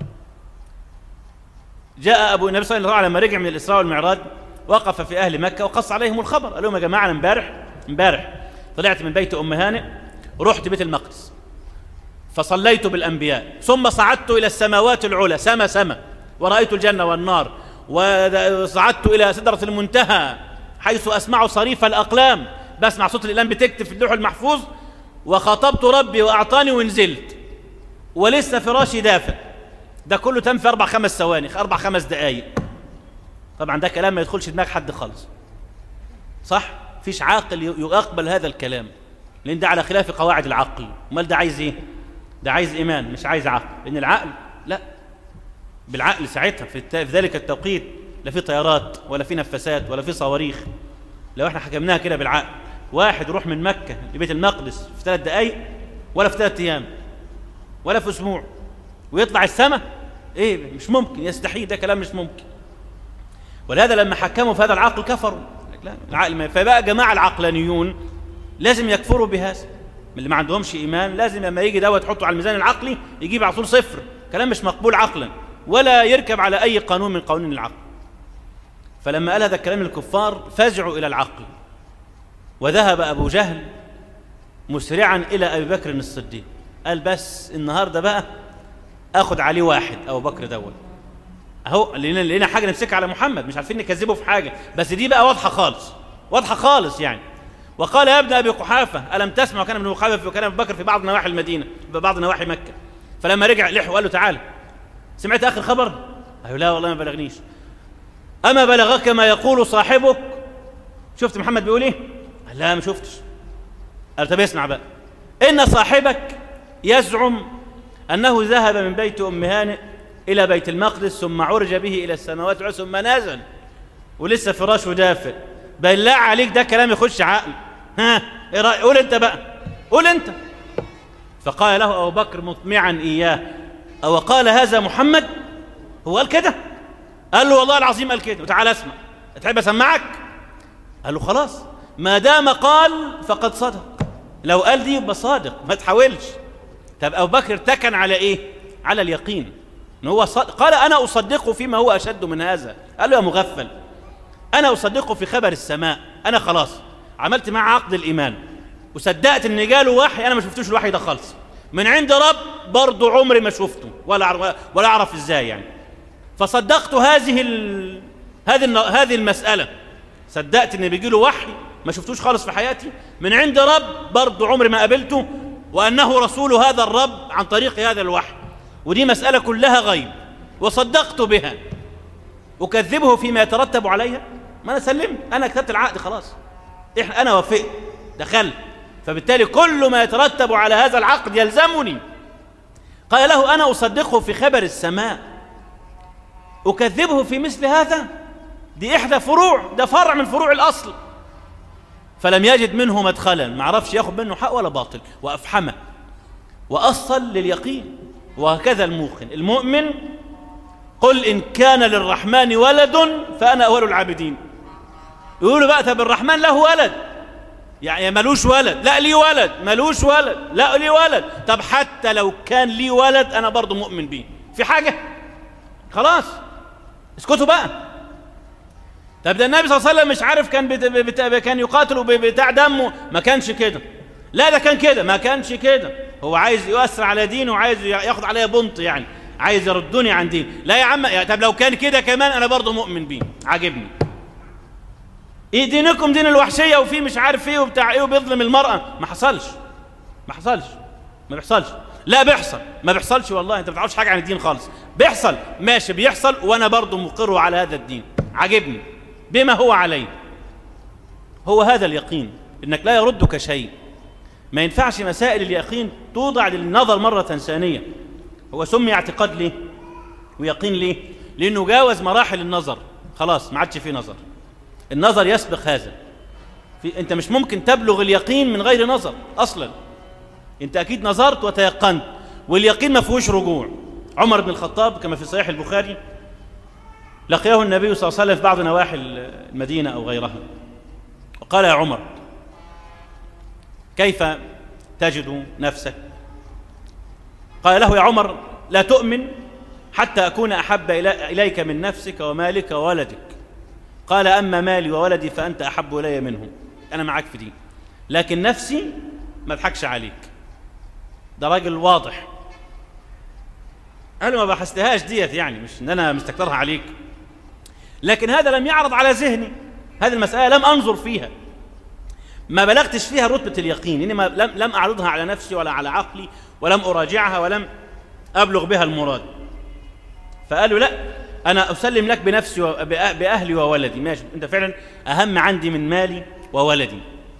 جاء ابو النبي صلى الله عليه وسلم لما رجع من الاسراء والمعراج وقف في اهل مكه وقص عليهم الخبر قال لهم يا جماعه انا امبارح امبارح طلعت من بيت ام هانئ ورحت بيت المقدس فصليت بالانبياء ثم صعدت الى السماوات العلى سما سما ورايت الجنه والنار وصعدت الى سدره المنتهى حيث اسمع صريف الاقلام بسمع صوت الإقلام بتكتب في اللوح المحفوظ وخاطبت ربي وأعطاني ونزلت ولسه فراشي دافئ ده كله تم في أربع خمس ثواني أربع خمس دقايق طبعا ده كلام ما يدخلش دماغ حد خالص صح فيش عاقل يقبل هذا الكلام لأن ده على خلاف قواعد العقل امال ده عايز ايه ده عايز إيمان مش عايز عقل لأن العقل لا بالعقل ساعتها في, الت... في ذلك التوقيت لا في طيارات ولا في نفاسات ولا في صواريخ لو احنا حكمناها كده بالعقل واحد يروح من مكة لبيت المقدس في ثلاث دقايق ولا في ثلاث أيام ولا في أسبوع ويطلع السماء ايه مش ممكن يستحيل ده كلام مش ممكن ولهذا لما حكموا في هذا العقل كفروا لا العقل ما فبقى جماعة العقلانيون لازم يكفروا بهذا اللي ما عندهمش إيمان لازم لما يجي دوت تحطه على الميزان العقلي يجيب على طول صفر كلام مش مقبول عقلا ولا يركب على أي قانون من قوانين العقل فلما قال هذا الكلام الكفار فزعوا إلى العقل وذهب أبو جهل مسرعا إلى أبي بكر الصديق قال بس النهاردة بقى أخذ عليه واحد أبو بكر دوت أهو لقينا لقينا حاجة نمسكها على محمد مش عارفين نكذبه في حاجة بس دي بقى واضحة خالص واضحة خالص يعني وقال يا ابن أبي قحافة ألم تسمع وكان ابن قحافة وكان أبو بكر في بعض نواحي المدينة في بعض نواحي مكة فلما رجع لحق وقال له تعالى سمعت آخر خبر؟ قال لا والله ما بلغنيش أما بلغك ما يقول صاحبك شفت محمد بيقول إيه؟ قال لا ما شفتش قال طب اسمع بقى إن صاحبك يزعم أنه ذهب من بيت أم هانئ إلى بيت المقدس ثم عرج به إلى السماوات العلى ثم نزل ولسه فراشه دافئ بالله عليك ده كلام يخش عقل ها إيه رأي قول أنت بقى قول أنت فقال له أبو بكر مطمعا إياه أو قال هذا محمد هو قال كده قال له والله العظيم قال كده وتعالى اسمع تحب أسمعك قال له خلاص ما دام قال فقد صدق لو قال دي يبقى صادق ما تحاولش طب أبو بكر ارتكن على إيه على اليقين إن هو صدق. قال أنا أصدقه فيما هو أشد من هذا قال له يا مغفل أنا أصدقه في خبر السماء أنا خلاص عملت معه عقد الإيمان وصدقت إن جاله وحي أنا ما شفتوش الوحي ده خالص من عند رب برضه عمري ما شفته ولا ولا أعرف إزاي يعني فصدقت هذه ال... هذه الن... هذه المسألة صدقت إن بيجي له وحي ما شفتوش خالص في حياتي من عند رب برضه عمري ما قابلته وأنه رسول هذا الرب عن طريق هذا الوحي ودي مسألة كلها غيب وصدقت بها أكذبه فيما يترتب عليها ما أنا سلمت أنا كتبت العقد خلاص إحنا أنا وافقت دخلت فبالتالي كل ما يترتب على هذا العقد يلزمني قال له أنا أصدقه في خبر السماء أكذبه في مثل هذا دي إحدى فروع ده فرع من فروع الأصل فلم يجد منه مدخلا ما عرفش ياخد منه حق ولا باطل وأفحمه وأصل لليقين وهكذا الموقن المؤمن قل إن كان للرحمن ولد فأنا أول العابدين يقولوا بقى طب الرحمن له ولد يعني ملوش ولد لا لي ولد ملوش ولد لا لي ولد طب حتى لو كان لي ولد أنا برضو مؤمن بيه في حاجة خلاص اسكتوا بقى طب ده النبي صلى الله عليه وسلم مش عارف كان بت... بت... كان يقاتل بتاع دمه ما كانش كده لا ده كان كده ما كانش كده هو عايز يؤثر على دينه وعايز ياخد عليا بنط يعني عايز يردني عن دين لا يا عم يا طب لو كان كده كمان انا برضه مؤمن بيه عاجبني ايه دينكم دين الوحشيه وفي مش عارف ايه وبتاع ايه وبيظلم المراه ما حصلش ما حصلش ما بيحصلش لا بيحصل ما بيحصلش والله انت ما بتعرفش حاجه عن الدين خالص بيحصل ماشي بيحصل وانا برضه مقر على هذا الدين عاجبني بما هو عليه هو هذا اليقين انك لا يردك شيء ما ينفعش مسائل اليقين توضع للنظر مرة ثانية هو سمي اعتقاد ليه ويقين ليه لأنه جاوز مراحل النظر خلاص ما عادش فيه نظر النظر يسبق هذا في أنت مش ممكن تبلغ اليقين من غير نظر أصلا أنت أكيد نظرت وتيقنت واليقين ما فيهوش رجوع عمر بن الخطاب كما في صحيح البخاري لقيه النبي صلى الله عليه وسلم في بعض نواحي المدينة أو غيرها وقال يا عمر كيف تجد نفسك قال له يا عمر لا تؤمن حتى أكون أحب إليك من نفسك ومالك وولدك قال أما مالي وولدي فأنت أحب إلي منهم أنا معك في دي لكن نفسي ما اضحكش عليك ده راجل واضح قال ما بحثتهاش ديت يعني مش ان انا مستكترها عليك لكن هذا لم يعرض على ذهني هذه المسألة لم أنظر فيها ما بلغتش فيها رتبة اليقين إني ما لم, لم أعرضها على نفسي ولا على عقلي ولم أراجعها ولم أبلغ بها المراد فقالوا لا أنا أسلم لك بنفسي بأهلي وولدي ماشي أنت فعلا أهم عندي من مالي وولدي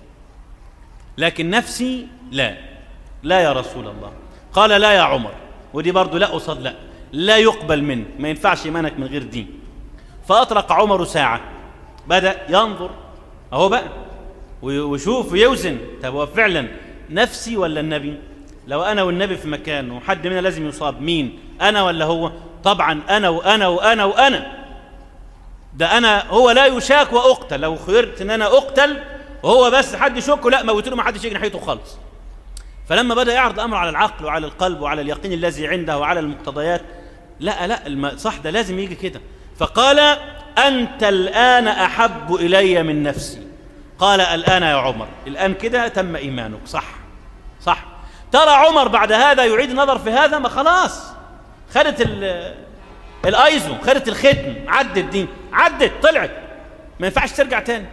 لكن نفسي لا لا يا رسول الله قال لا يا عمر ودي برضو لا قصاد لا لا يقبل منه ما ينفعش إيمانك من غير دين فأطرق عمر ساعة بدأ ينظر أهو بقى ويشوف ويوزن طب هو فعلا نفسي ولا النبي لو أنا والنبي في مكان وحد منا لازم يصاب مين أنا ولا هو طبعا أنا وأنا وأنا وأنا ده أنا هو لا يشاك وأقتل لو خيرت إن أنا أقتل وهو بس حد يشكه لا موتوا ما حدش يجي ناحيته خالص فلما بدأ يعرض الأمر على العقل وعلى القلب وعلى اليقين الذي عنده وعلى المقتضيات لا لا صح ده لازم يجي كده فقال أنت الآن أحب إلي من نفسي قال الآن يا عمر الآن كده تم إيمانك صح صح ترى عمر بعد هذا يعيد النظر في هذا ما خلاص خدت الايزو خدت الختم عدت دي عدت طلعت ما ينفعش ترجع تاني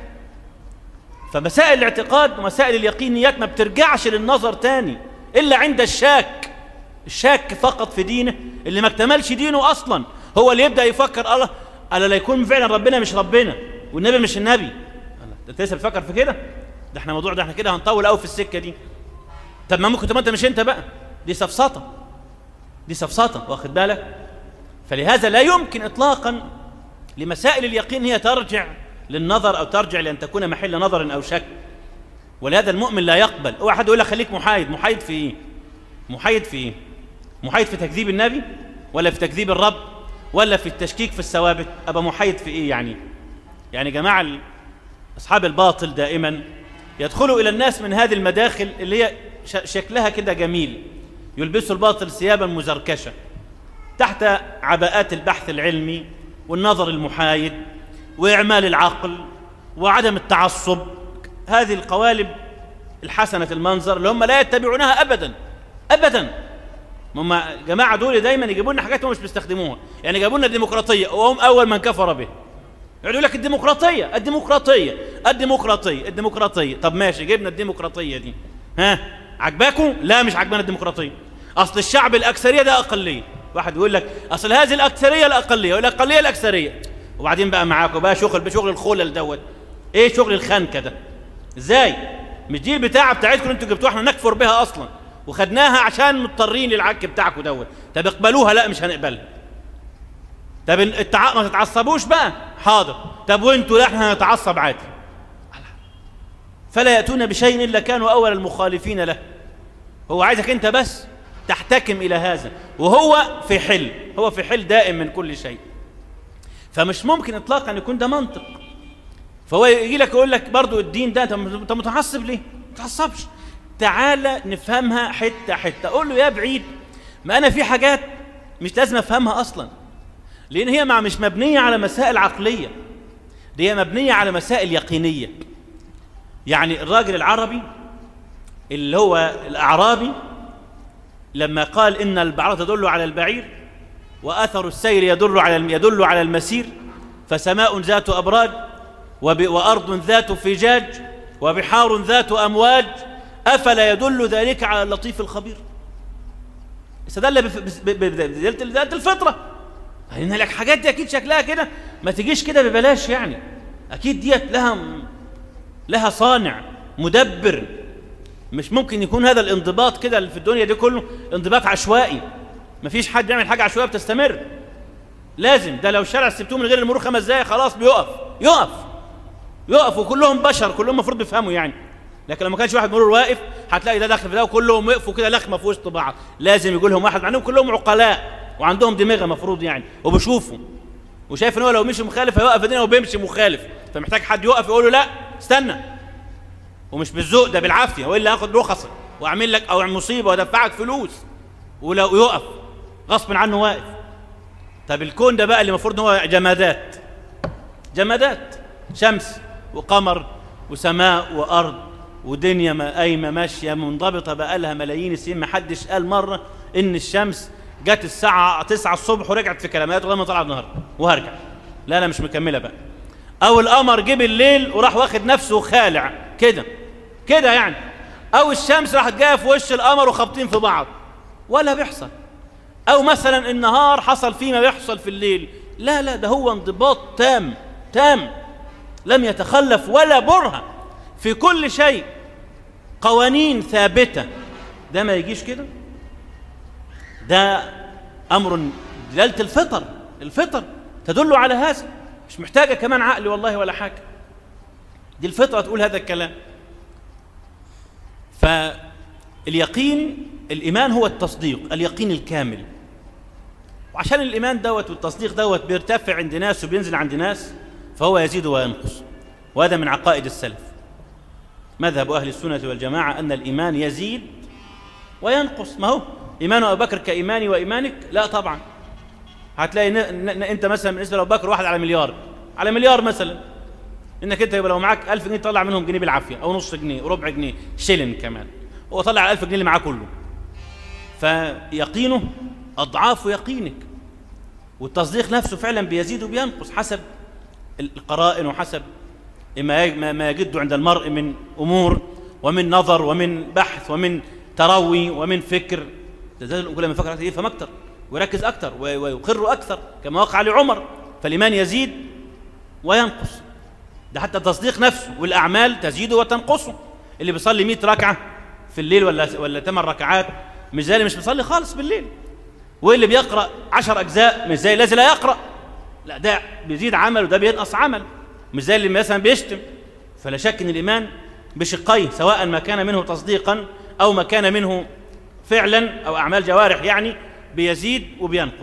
فمسائل الاعتقاد ومسائل اليقينيات ما بترجعش للنظر تاني إلا عند الشاك الشاك فقط في دينه اللي ما اكتملش دينه أصلا هو اللي يبدأ يفكر الله ألا لا يكون فعلا ربنا مش ربنا والنبي مش النبي انت لسه بتفكر في كده ده احنا موضوع ده احنا كده هنطول قوي في السكه دي طب ما ممكن تبقى انت مش انت بقى دي سفسطه دي سفسطه واخد بالك فلهذا لا يمكن اطلاقا لمسائل اليقين هي ترجع للنظر او ترجع لان تكون محل نظر او شك ولهذا المؤمن لا يقبل اوعى حد يقول لك خليك محايد محايد في ايه محايد في ايه محايد في تكذيب النبي ولا في تكذيب الرب ولا في التشكيك في الثوابت ابقى محايد في ايه يعني يعني جماعه أصحاب الباطل دائما يدخلوا إلى الناس من هذه المداخل اللي هي شكلها كده جميل يلبسوا الباطل ثيابا مزركشة تحت عباءات البحث العلمي والنظر المحايد وإعمال العقل وعدم التعصب هذه القوالب الحسنة المنظر اللي هم لا يتبعونها أبدا أبدا هم جماعة دول دايما يجيبوا لنا حاجات هم مش بيستخدموها يعني جابوا لنا الديمقراطية وهم أول من كفر به يقول لك الديمقراطيه الديمقراطيه الديمقراطيه الديمقراطيه طب ماشي جبنا الديمقراطيه دي ها عجباكم لا مش عجبانا الديمقراطيه اصل الشعب الاكثريه ده اقليه واحد يقول لك اصل هذه الاكثريه الاقليه والاقليه الاكثريه وبعدين بقى معاكم بقى شغل بشغل الخلل دوت ايه شغل الخنكه ده ازاي مش دي البتاعه بتاعتكم انتوا جبتوها احنا نكفر بها اصلا وخدناها عشان مضطرين للعك بتاعكم دوت طب اقبلوها لا مش هنقبلها طب التع... ما تتعصبوش بقى حاضر طب وانتوا لا احنا هنتعصب عادي فلا يأتون بشيء إلا كانوا أول المخالفين له هو عايزك أنت بس تحتكم إلى هذا وهو في حل هو في حل دائم من كل شيء فمش ممكن إطلاقا يكون ده منطق فهو يجي لك يقول لك برضو الدين ده أنت متعصب ليه؟ ما تتعصبش تعالى نفهمها حتة حتة أقول له يا بعيد ما أنا في حاجات مش لازم أفهمها أصلا لأن هي مع مش مبنية على مسائل عقلية دي هي مبنية على مسائل يقينية يعني الراجل العربي اللي هو الأعرابي لما قال إن البعرة تدل على البعير وأثر السير يدل على يدل على المسير فسماء ذات أبراج وأرض ذات فجاج وبحار ذات أمواج أفلا يدل ذلك على اللطيف الخبير استدل بدلالة الفطرة لان لك حاجات دي اكيد شكلها كده ما تجيش كده ببلاش يعني اكيد ديت لها لها صانع مدبر مش ممكن يكون هذا الانضباط كده اللي في الدنيا دي كله انضباط عشوائي مفيش حد يعمل حاجه عشوائيه بتستمر لازم ده لو الشارع سبتوه من غير المرور خمس دقايق خلاص بيقف يقف يقف وكلهم بشر كلهم المفروض بيفهموا يعني لكن لو ما كانش واحد مرور واقف هتلاقي ده داخل في ده وكلهم وقفوا كده لخمه في وسط بعض لازم يقول لهم واحد مع انهم كلهم عقلاء وعندهم دماغ مفروض يعني وبشوفوا وشايف ان هو لو مشي مخالف هيوقف الدنيا وبيمشي مخالف فمحتاج حد يوقف يقول له لا استنى ومش بالذوق ده بالعافيه والا هاخد رخصك واعمل لك او مصيبه وادفعك فلوس ولو يقف غصب عنه واقف طب الكون ده بقى اللي المفروض ان هو جمادات جمادات شمس وقمر وسماء وارض ودنيا ما قايمه ماشيه منضبطه بقى لها ملايين السنين ما حدش قال مره ان الشمس جت الساعة 9 الصبح ورجعت في كلمات ولما طلع النهار وهرجع لا أنا مش مكملة بقى أو القمر جه بالليل وراح واخد نفسه خالع كده كده يعني او الشمس راحت جايه في وش القمر وخابطين في بعض ولا بيحصل او مثلا النهار حصل فيه ما بيحصل في الليل لا لا ده هو انضباط تام تام لم يتخلف ولا برهة في كل شيء قوانين ثابتة ده ما يجيش كده ده أمر دلالة الفطر الفطر تدل على هذا مش محتاجة كمان عقل والله ولا حاجة دي الفطرة تقول هذا الكلام فاليقين الإيمان هو التصديق اليقين الكامل وعشان الإيمان دوت والتصديق دوت بيرتفع عند ناس وبينزل عند ناس فهو يزيد وينقص وهذا من عقائد السلف مذهب أهل السنة والجماعة أن الإيمان يزيد وينقص ما هو إيمان أبو بكر كإيماني وإيمانك لا طبعا هتلاقي ن... ن... أنت مثلا بالنسبة لأبو بكر واحد على مليار على مليار مثلا إنك أنت يبقى لو معاك 1000 جنيه تطلع منهم جنيه بالعافية أو نص جنيه وربع جنيه شيلن كمان هو طلع على 1000 جنيه اللي معاه كله فيقينه أضعاف يقينك والتصديق نفسه فعلا بيزيد وبينقص حسب القرائن وحسب ما ما يجده عند المرء من امور ومن نظر ومن بحث ومن تروي ومن فكر تزال كل ما فكر اكثر يفهم اكثر ويركز اكثر ويقر اكثر كما وقع لعمر فالايمان يزيد وينقص ده حتى التصديق نفسه والاعمال تزيد وتنقصه اللي بيصلي 100 ركعه في الليل ولا ولا 8 ركعات مش زي اللي مش بيصلي خالص بالليل واللي بيقرا 10 اجزاء مش زي الذي لا يقرا لا ده بيزيد عمل وده بينقص عمل مش زي اللي مثلا بيشتم فلا شك ان الايمان بشقيه سواء ما كان منه تصديقا او ما كان منه فعلا او اعمال جوارح يعني بيزيد وبينقص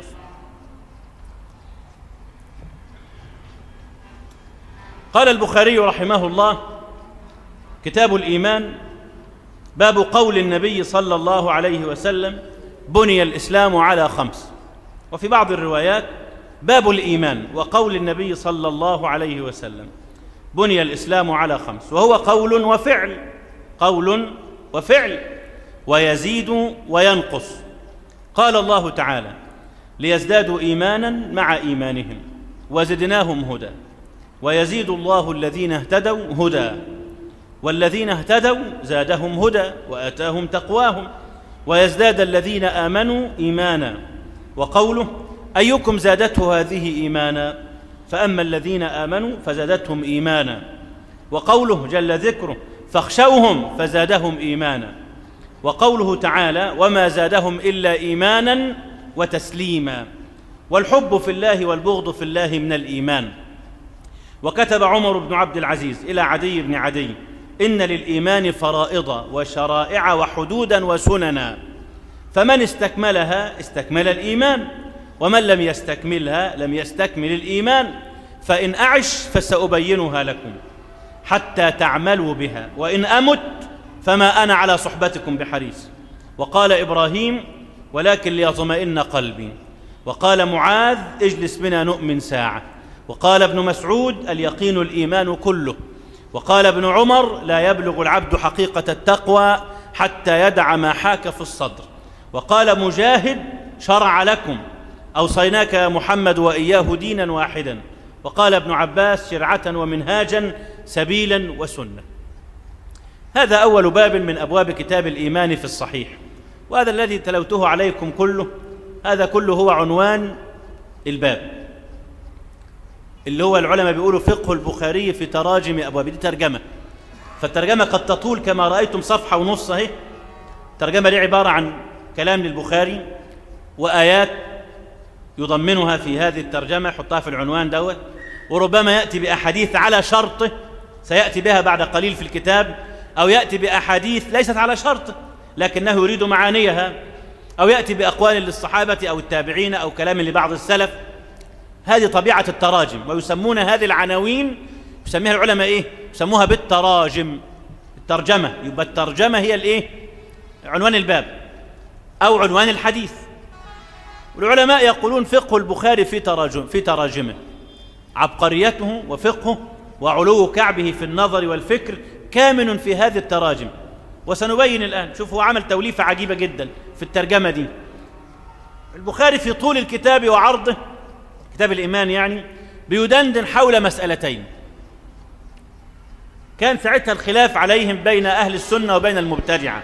قال البخاري رحمه الله كتاب الايمان باب قول النبي صلى الله عليه وسلم بني الاسلام على خمس وفي بعض الروايات باب الايمان وقول النبي صلى الله عليه وسلم بني الاسلام على خمس وهو قول وفعل قول وفعل ويزيد وينقص قال الله تعالى ليزدادوا ايمانا مع ايمانهم وزدناهم هدى ويزيد الله الذين اهتدوا هدى والذين اهتدوا زادهم هدى واتاهم تقواهم ويزداد الذين امنوا ايمانا وقوله ايكم زادته هذه ايمانا فاما الذين امنوا فزادتهم ايمانا وقوله جل ذكره فاخشوهم فزادهم ايمانا وقوله تعالى وما زادهم الا ايمانا وتسليما والحب في الله والبغض في الله من الايمان وكتب عمر بن عبد العزيز الى عدي بن عدي ان للايمان فرائض وشرائع وحدودا وسننا فمن استكملها استكمل الايمان ومن لم يستكملها لم يستكمل الايمان فان اعش فسابينها لكم حتى تعملوا بها وان امت فما انا على صحبتكم بحريص وقال ابراهيم ولكن ليطمئن قلبي وقال معاذ اجلس بنا نؤمن ساعه وقال ابن مسعود اليقين الايمان كله وقال ابن عمر لا يبلغ العبد حقيقه التقوى حتى يدع ما حاك في الصدر وقال مجاهد شرع لكم اوصيناك يا محمد واياه دينا واحدا وقال ابن عباس شرعه ومنهاجا سبيلا وسنه هذا اول باب من ابواب كتاب الايمان في الصحيح وهذا الذي تلوته عليكم كله هذا كله هو عنوان الباب اللي هو العلماء بيقولوا فقه البخاري في تراجم ابواب دي ترجمه فالترجمه قد تطول كما رايتم صفحه ونص اهي الترجمه دي عباره عن كلام للبخاري وايات يضمنها في هذه الترجمه يحطها في العنوان دوت وربما ياتي باحاديث على شرطه سياتي بها بعد قليل في الكتاب او ياتي باحاديث ليست على شرطه لكنه يريد معانيها او ياتي باقوال للصحابه او التابعين او كلام لبعض السلف هذه طبيعه التراجم ويسمون هذه العناوين يسميها العلماء ايه يسموها بالتراجم الترجمه يبقى الترجمه هي الايه عنوان الباب او عنوان الحديث والعلماء يقولون فقه البخاري في تراجم في تراجمه عبقريته وفقهه وعلو كعبه في النظر والفكر كامن في هذه التراجم وسنبين الآن شوف هو عمل توليفة عجيبة جدا في الترجمة دي البخاري في طول الكتاب وعرضه كتاب الإيمان يعني بيدندن حول مسألتين كان ساعتها الخلاف عليهم بين أهل السنة وبين المبتدعة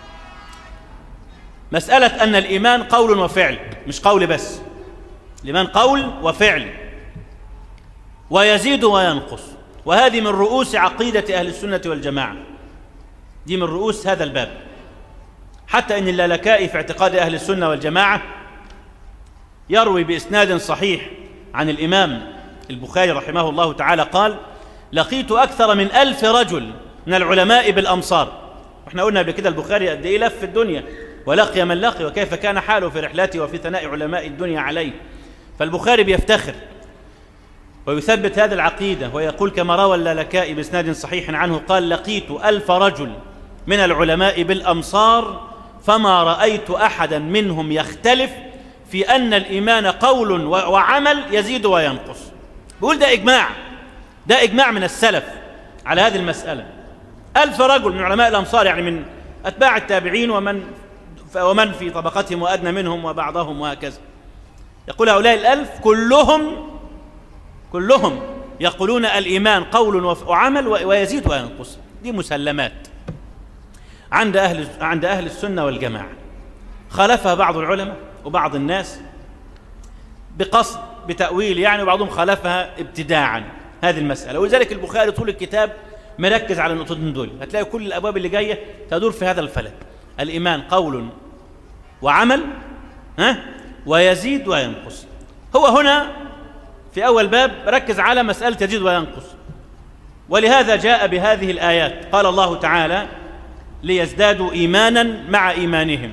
مسألة أن الإيمان قول وفعل مش قول بس الإيمان قول وفعل ويزيد وينقص وهذه من رؤوس عقيدة أهل السنة والجماعة دي من رؤوس هذا الباب حتى إن اللالكائي في اعتقاد أهل السنة والجماعة يروي بإسناد صحيح عن الإمام البخاري رحمه الله تعالى قال لقيت أكثر من ألف رجل من العلماء بالأمصار واحنا قلنا قبل كده البخاري قد إيه لف في الدنيا ولقي من لقي وكيف كان حاله في رحلاته وفي ثناء علماء الدنيا عليه فالبخاري بيفتخر ويثبت هذه العقيدة ويقول كما روى اللالكائي بإسناد صحيح عنه قال لقيت ألف رجل من العلماء بالأمصار فما رأيت أحدا منهم يختلف في أن الإيمان قول وعمل يزيد وينقص بيقول ده إجماع ده إجماع من السلف على هذه المسألة ألف رجل من علماء الأمصار يعني من أتباع التابعين ومن ومن في طبقتهم وأدنى منهم وبعضهم وهكذا يقول هؤلاء الألف كلهم كلهم يقولون الإيمان قول وعمل ويزيد وينقص دي مسلمات عند أهل عند أهل السنة والجماعة خالفها بعض العلماء وبعض الناس بقصد بتأويل يعني وبعضهم خالفها ابتداعا هذه المسألة ولذلك البخاري طول الكتاب مركز على النقطتين دول هتلاقي كل الأبواب اللي جاية تدور في هذا الفلك الإيمان قول وعمل ها ويزيد وينقص هو هنا في أول باب ركز على مسألة يزيد وينقص ولهذا جاء بهذه الآيات قال الله تعالى ليزدادوا إيمانا مع إيمانهم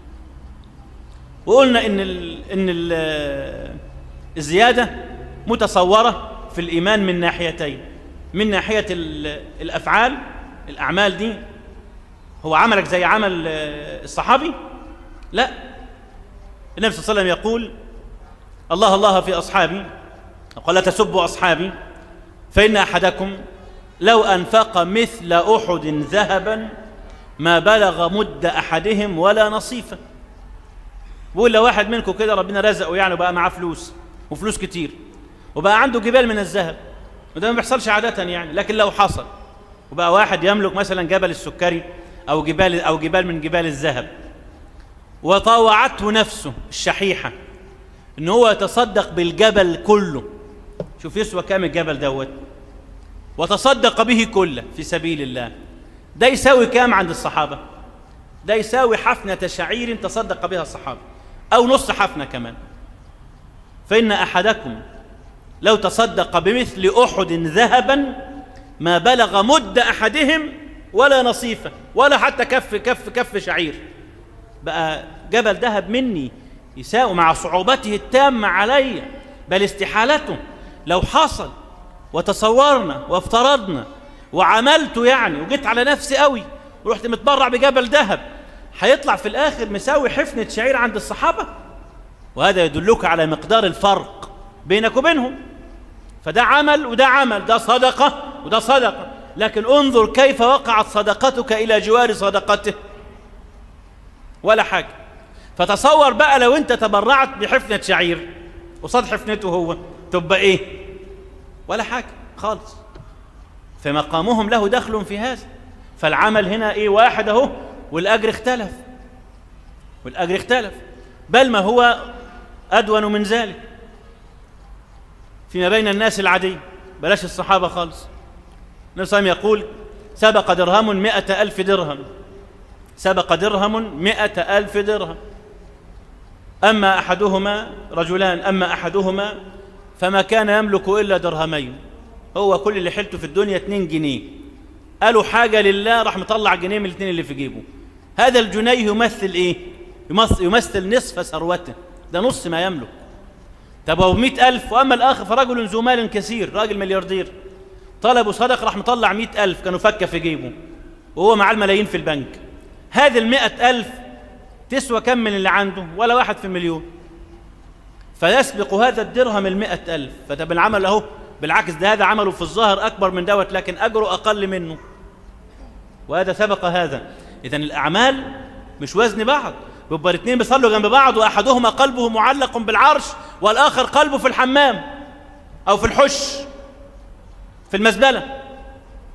وقلنا إن ال إن ال الزيادة متصورة في الإيمان من ناحيتين من ناحية الأفعال الأعمال دي هو عملك زي عمل الصحابي لا النبي صلى الله عليه وسلم يقول الله الله في أصحابي قال لا تسبوا أصحابي فإن أحدكم لو أنفق مثل أحد ذهبا ما بلغ مد أحدهم ولا نصيفا بقول لو واحد منكم كده ربنا رزقه يعني وبقى معاه فلوس وفلوس كتير وبقى عنده جبال من الذهب وده ما بيحصلش عادة يعني لكن لو حصل وبقى واحد يملك مثلا جبل السكري أو جبال أو جبال من جبال الذهب وطاوعته نفسه الشحيحة إن هو يتصدق بالجبل كله شوف يسوى كام الجبل دوت وتصدق به كله في سبيل الله ده يساوي كام عند الصحابة ده يساوي حفنة شعير تصدق بها الصحابة أو نص حفنة كمان فإن أحدكم لو تصدق بمثل أحد ذهبا ما بلغ مد أحدهم ولا نصيفة ولا حتى كف كف كف شعير بقى جبل ذهب مني يساوي مع صعوبته التامة علي بل استحالته لو حصل وتصورنا وافترضنا وعملت يعني وجيت على نفسي قوي ورحت متبرع بجبل ذهب هيطلع في الآخر مساوي حفنة شعير عند الصحابة وهذا يدلك على مقدار الفرق بينك وبينهم فده عمل وده عمل ده صدقة وده صدقة لكن انظر كيف وقعت صدقتك إلى جوار صدقته ولا حاجة فتصور بقى لو انت تبرعت بحفنة شعير وصاد حفنته هو تبقى ايه ولا حاجة خالص فمقامهم له دخل في هذا فالعمل هنا ايه واحد اهو والاجر اختلف والاجر اختلف بل ما هو ادون من ذلك فيما بين الناس العادي بلاش الصحابه خالص النبي صلى الله عليه وسلم يقول سبق درهم مئة ألف درهم سبق درهم مئة ألف درهم أما أحدهما رجلان أما أحدهما فما كان يملك إلا درهمين هو كل اللي حلته في الدنيا اتنين جنيه قالوا حاجة لله راح مطلع جنيه من الاثنين اللي في جيبه هذا الجنيه يمثل ايه يمثل, يمثل نصف ثروته ده نص ما يملك طب هو مئة ألف وأما الآخر فرجل ذو مال كثير راجل ملياردير طلبوا صدق راح مطلع مئة ألف كانوا فكة في جيبه وهو معاه الملايين في البنك هذه المئة ألف تسوى كم من اللي عنده ولا واحد في المليون فيسبق هذا الدرهم المئة ألف فده بالعمل أهو بالعكس ده هذا عمله في الظاهر أكبر من دوت لكن أجره أقل منه وهذا سبق هذا إذا الأعمال مش وزن بعض يبقى الاثنين بيصلوا جنب بعض وأحدهما قلبه معلق بالعرش والآخر قلبه في الحمام أو في الحش في المزبلة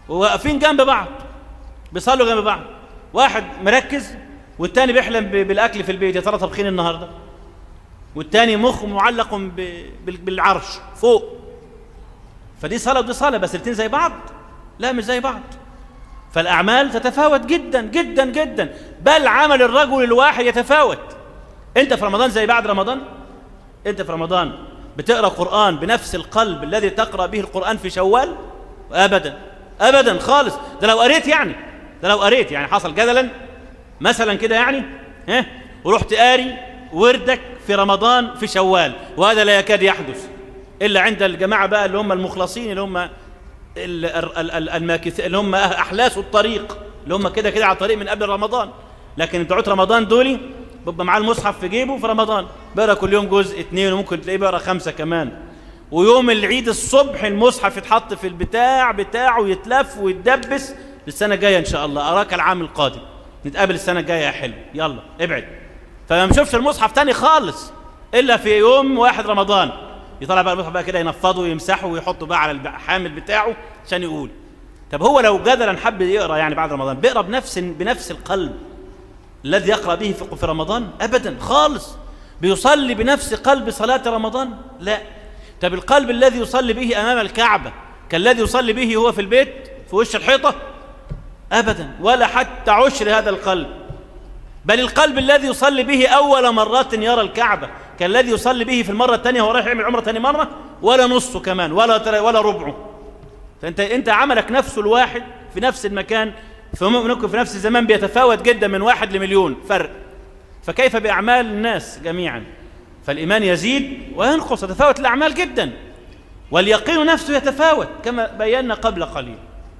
وواقفين جنب بعض بيصلوا جنب بعض واحد مركز والتاني بيحلم ب- بالاكل في البيت يا ترى طبخين النهارده والتاني مخه معلق ب- بال- بالعرش فوق فدي صلاه ودي صلاه بس الاثنين زي بعض لا مش زي بعض فالاعمال تتفاوت جدا جدا جدا بل عمل الرجل الواحد يتفاوت انت في رمضان زي بعد رمضان انت في رمضان بتقرا قران بنفس القلب الذي تقرا به القران في شوال ابدا ابدا خالص ده لو قريت يعني ده لو قريت يعني حصل جدلا مثلا كده يعني ها ورحت قاري وردك في رمضان في شوال وهذا لا يكاد يحدث الا عند الجماعه بقى اللي هم المخلصين اللي هم ال- ال- ال- الماكث اللي هم احلاس الطريق اللي هم كده كده على الطريق من قبل رمضان لكن بتوع رمضان دول بيبقى معاه المصحف في جيبه في رمضان بيقرا كل يوم جزء اثنين وممكن تلاقيه بيقرا خمسه كمان ويوم العيد الصبح المصحف يتحط في البتاع بتاعه ويتلف ويتدبس للسنه الجايه ان شاء الله اراك العام القادم نتقابل السنه الجايه يا حلو يلا ابعد فما نشوفش المصحف تاني خالص الا في يوم واحد رمضان يطلع بقى المصحف بقى كده ينفضه ويمسحه ويحطه بقى على الحامل بتاعه عشان يقول طب هو لو جدلا حب يقرا يعني بعد رمضان بيقرا بنفس بنفس القلب الذي يقرا به في في رمضان ابدا خالص بيصلي بنفس قلب صلاه رمضان لا طب القلب الذي يصلي به امام الكعبه كالذي يصلي به هو في البيت في وش الحيطه ابدا ولا حتى عشر هذا القلب بل القلب الذي يصلي به اول مرات يرى الكعبه كالذي يصلي به في المره الثانيه وهو رايح يعمل عمره ثاني مره ولا نصه كمان ولا ولا ربعه فانت انت عملك نفسه الواحد في نفس المكان فممكن في نفس الزمان بيتفاوت جدا من واحد لمليون فرق فكيف باعمال الناس جميعا فالايمان يزيد وينقص يتفاوت الاعمال جدا واليقين نفسه يتفاوت كما بينا قبل قليل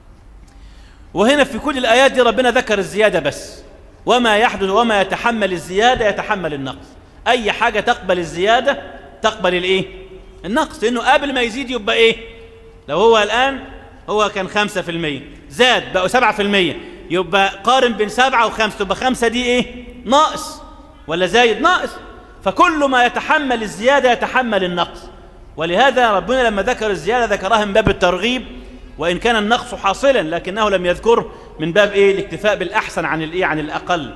وهنا في كل الايات دي ربنا ذكر الزياده بس وما يحدث وما يتحمل الزياده يتحمل النقص اي حاجه تقبل الزياده تقبل الايه النقص لانه قبل ما يزيد يبقى ايه لو هو الان هو كان 5% زاد بقوا 7% يبقى قارن بين 7 و5 تبقى 5 دي ايه ناقص ولا زايد ناقص فكل ما يتحمل الزياده يتحمل النقص ولهذا ربنا لما ذكر الزياده ذكرها من باب الترغيب وان كان النقص حاصلا لكنه لم يذكره من باب ايه الاكتفاء بالاحسن عن الايه عن الاقل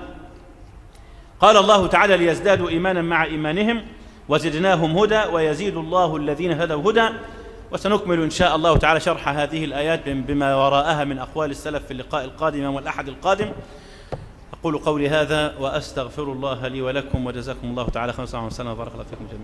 قال الله تعالى ليزدادوا ايمانا مع ايمانهم وزدناهم هدى ويزيد الله الذين هدوا هدى وسنكمل ان شاء الله تعالى شرح هذه الايات بما وراءها من اقوال السلف في اللقاء القادم يوم الاحد القادم اقول قولي هذا واستغفر الله لي ولكم وجزاكم الله تعالى خيرا وسلم وبارك الله فيكم جميعا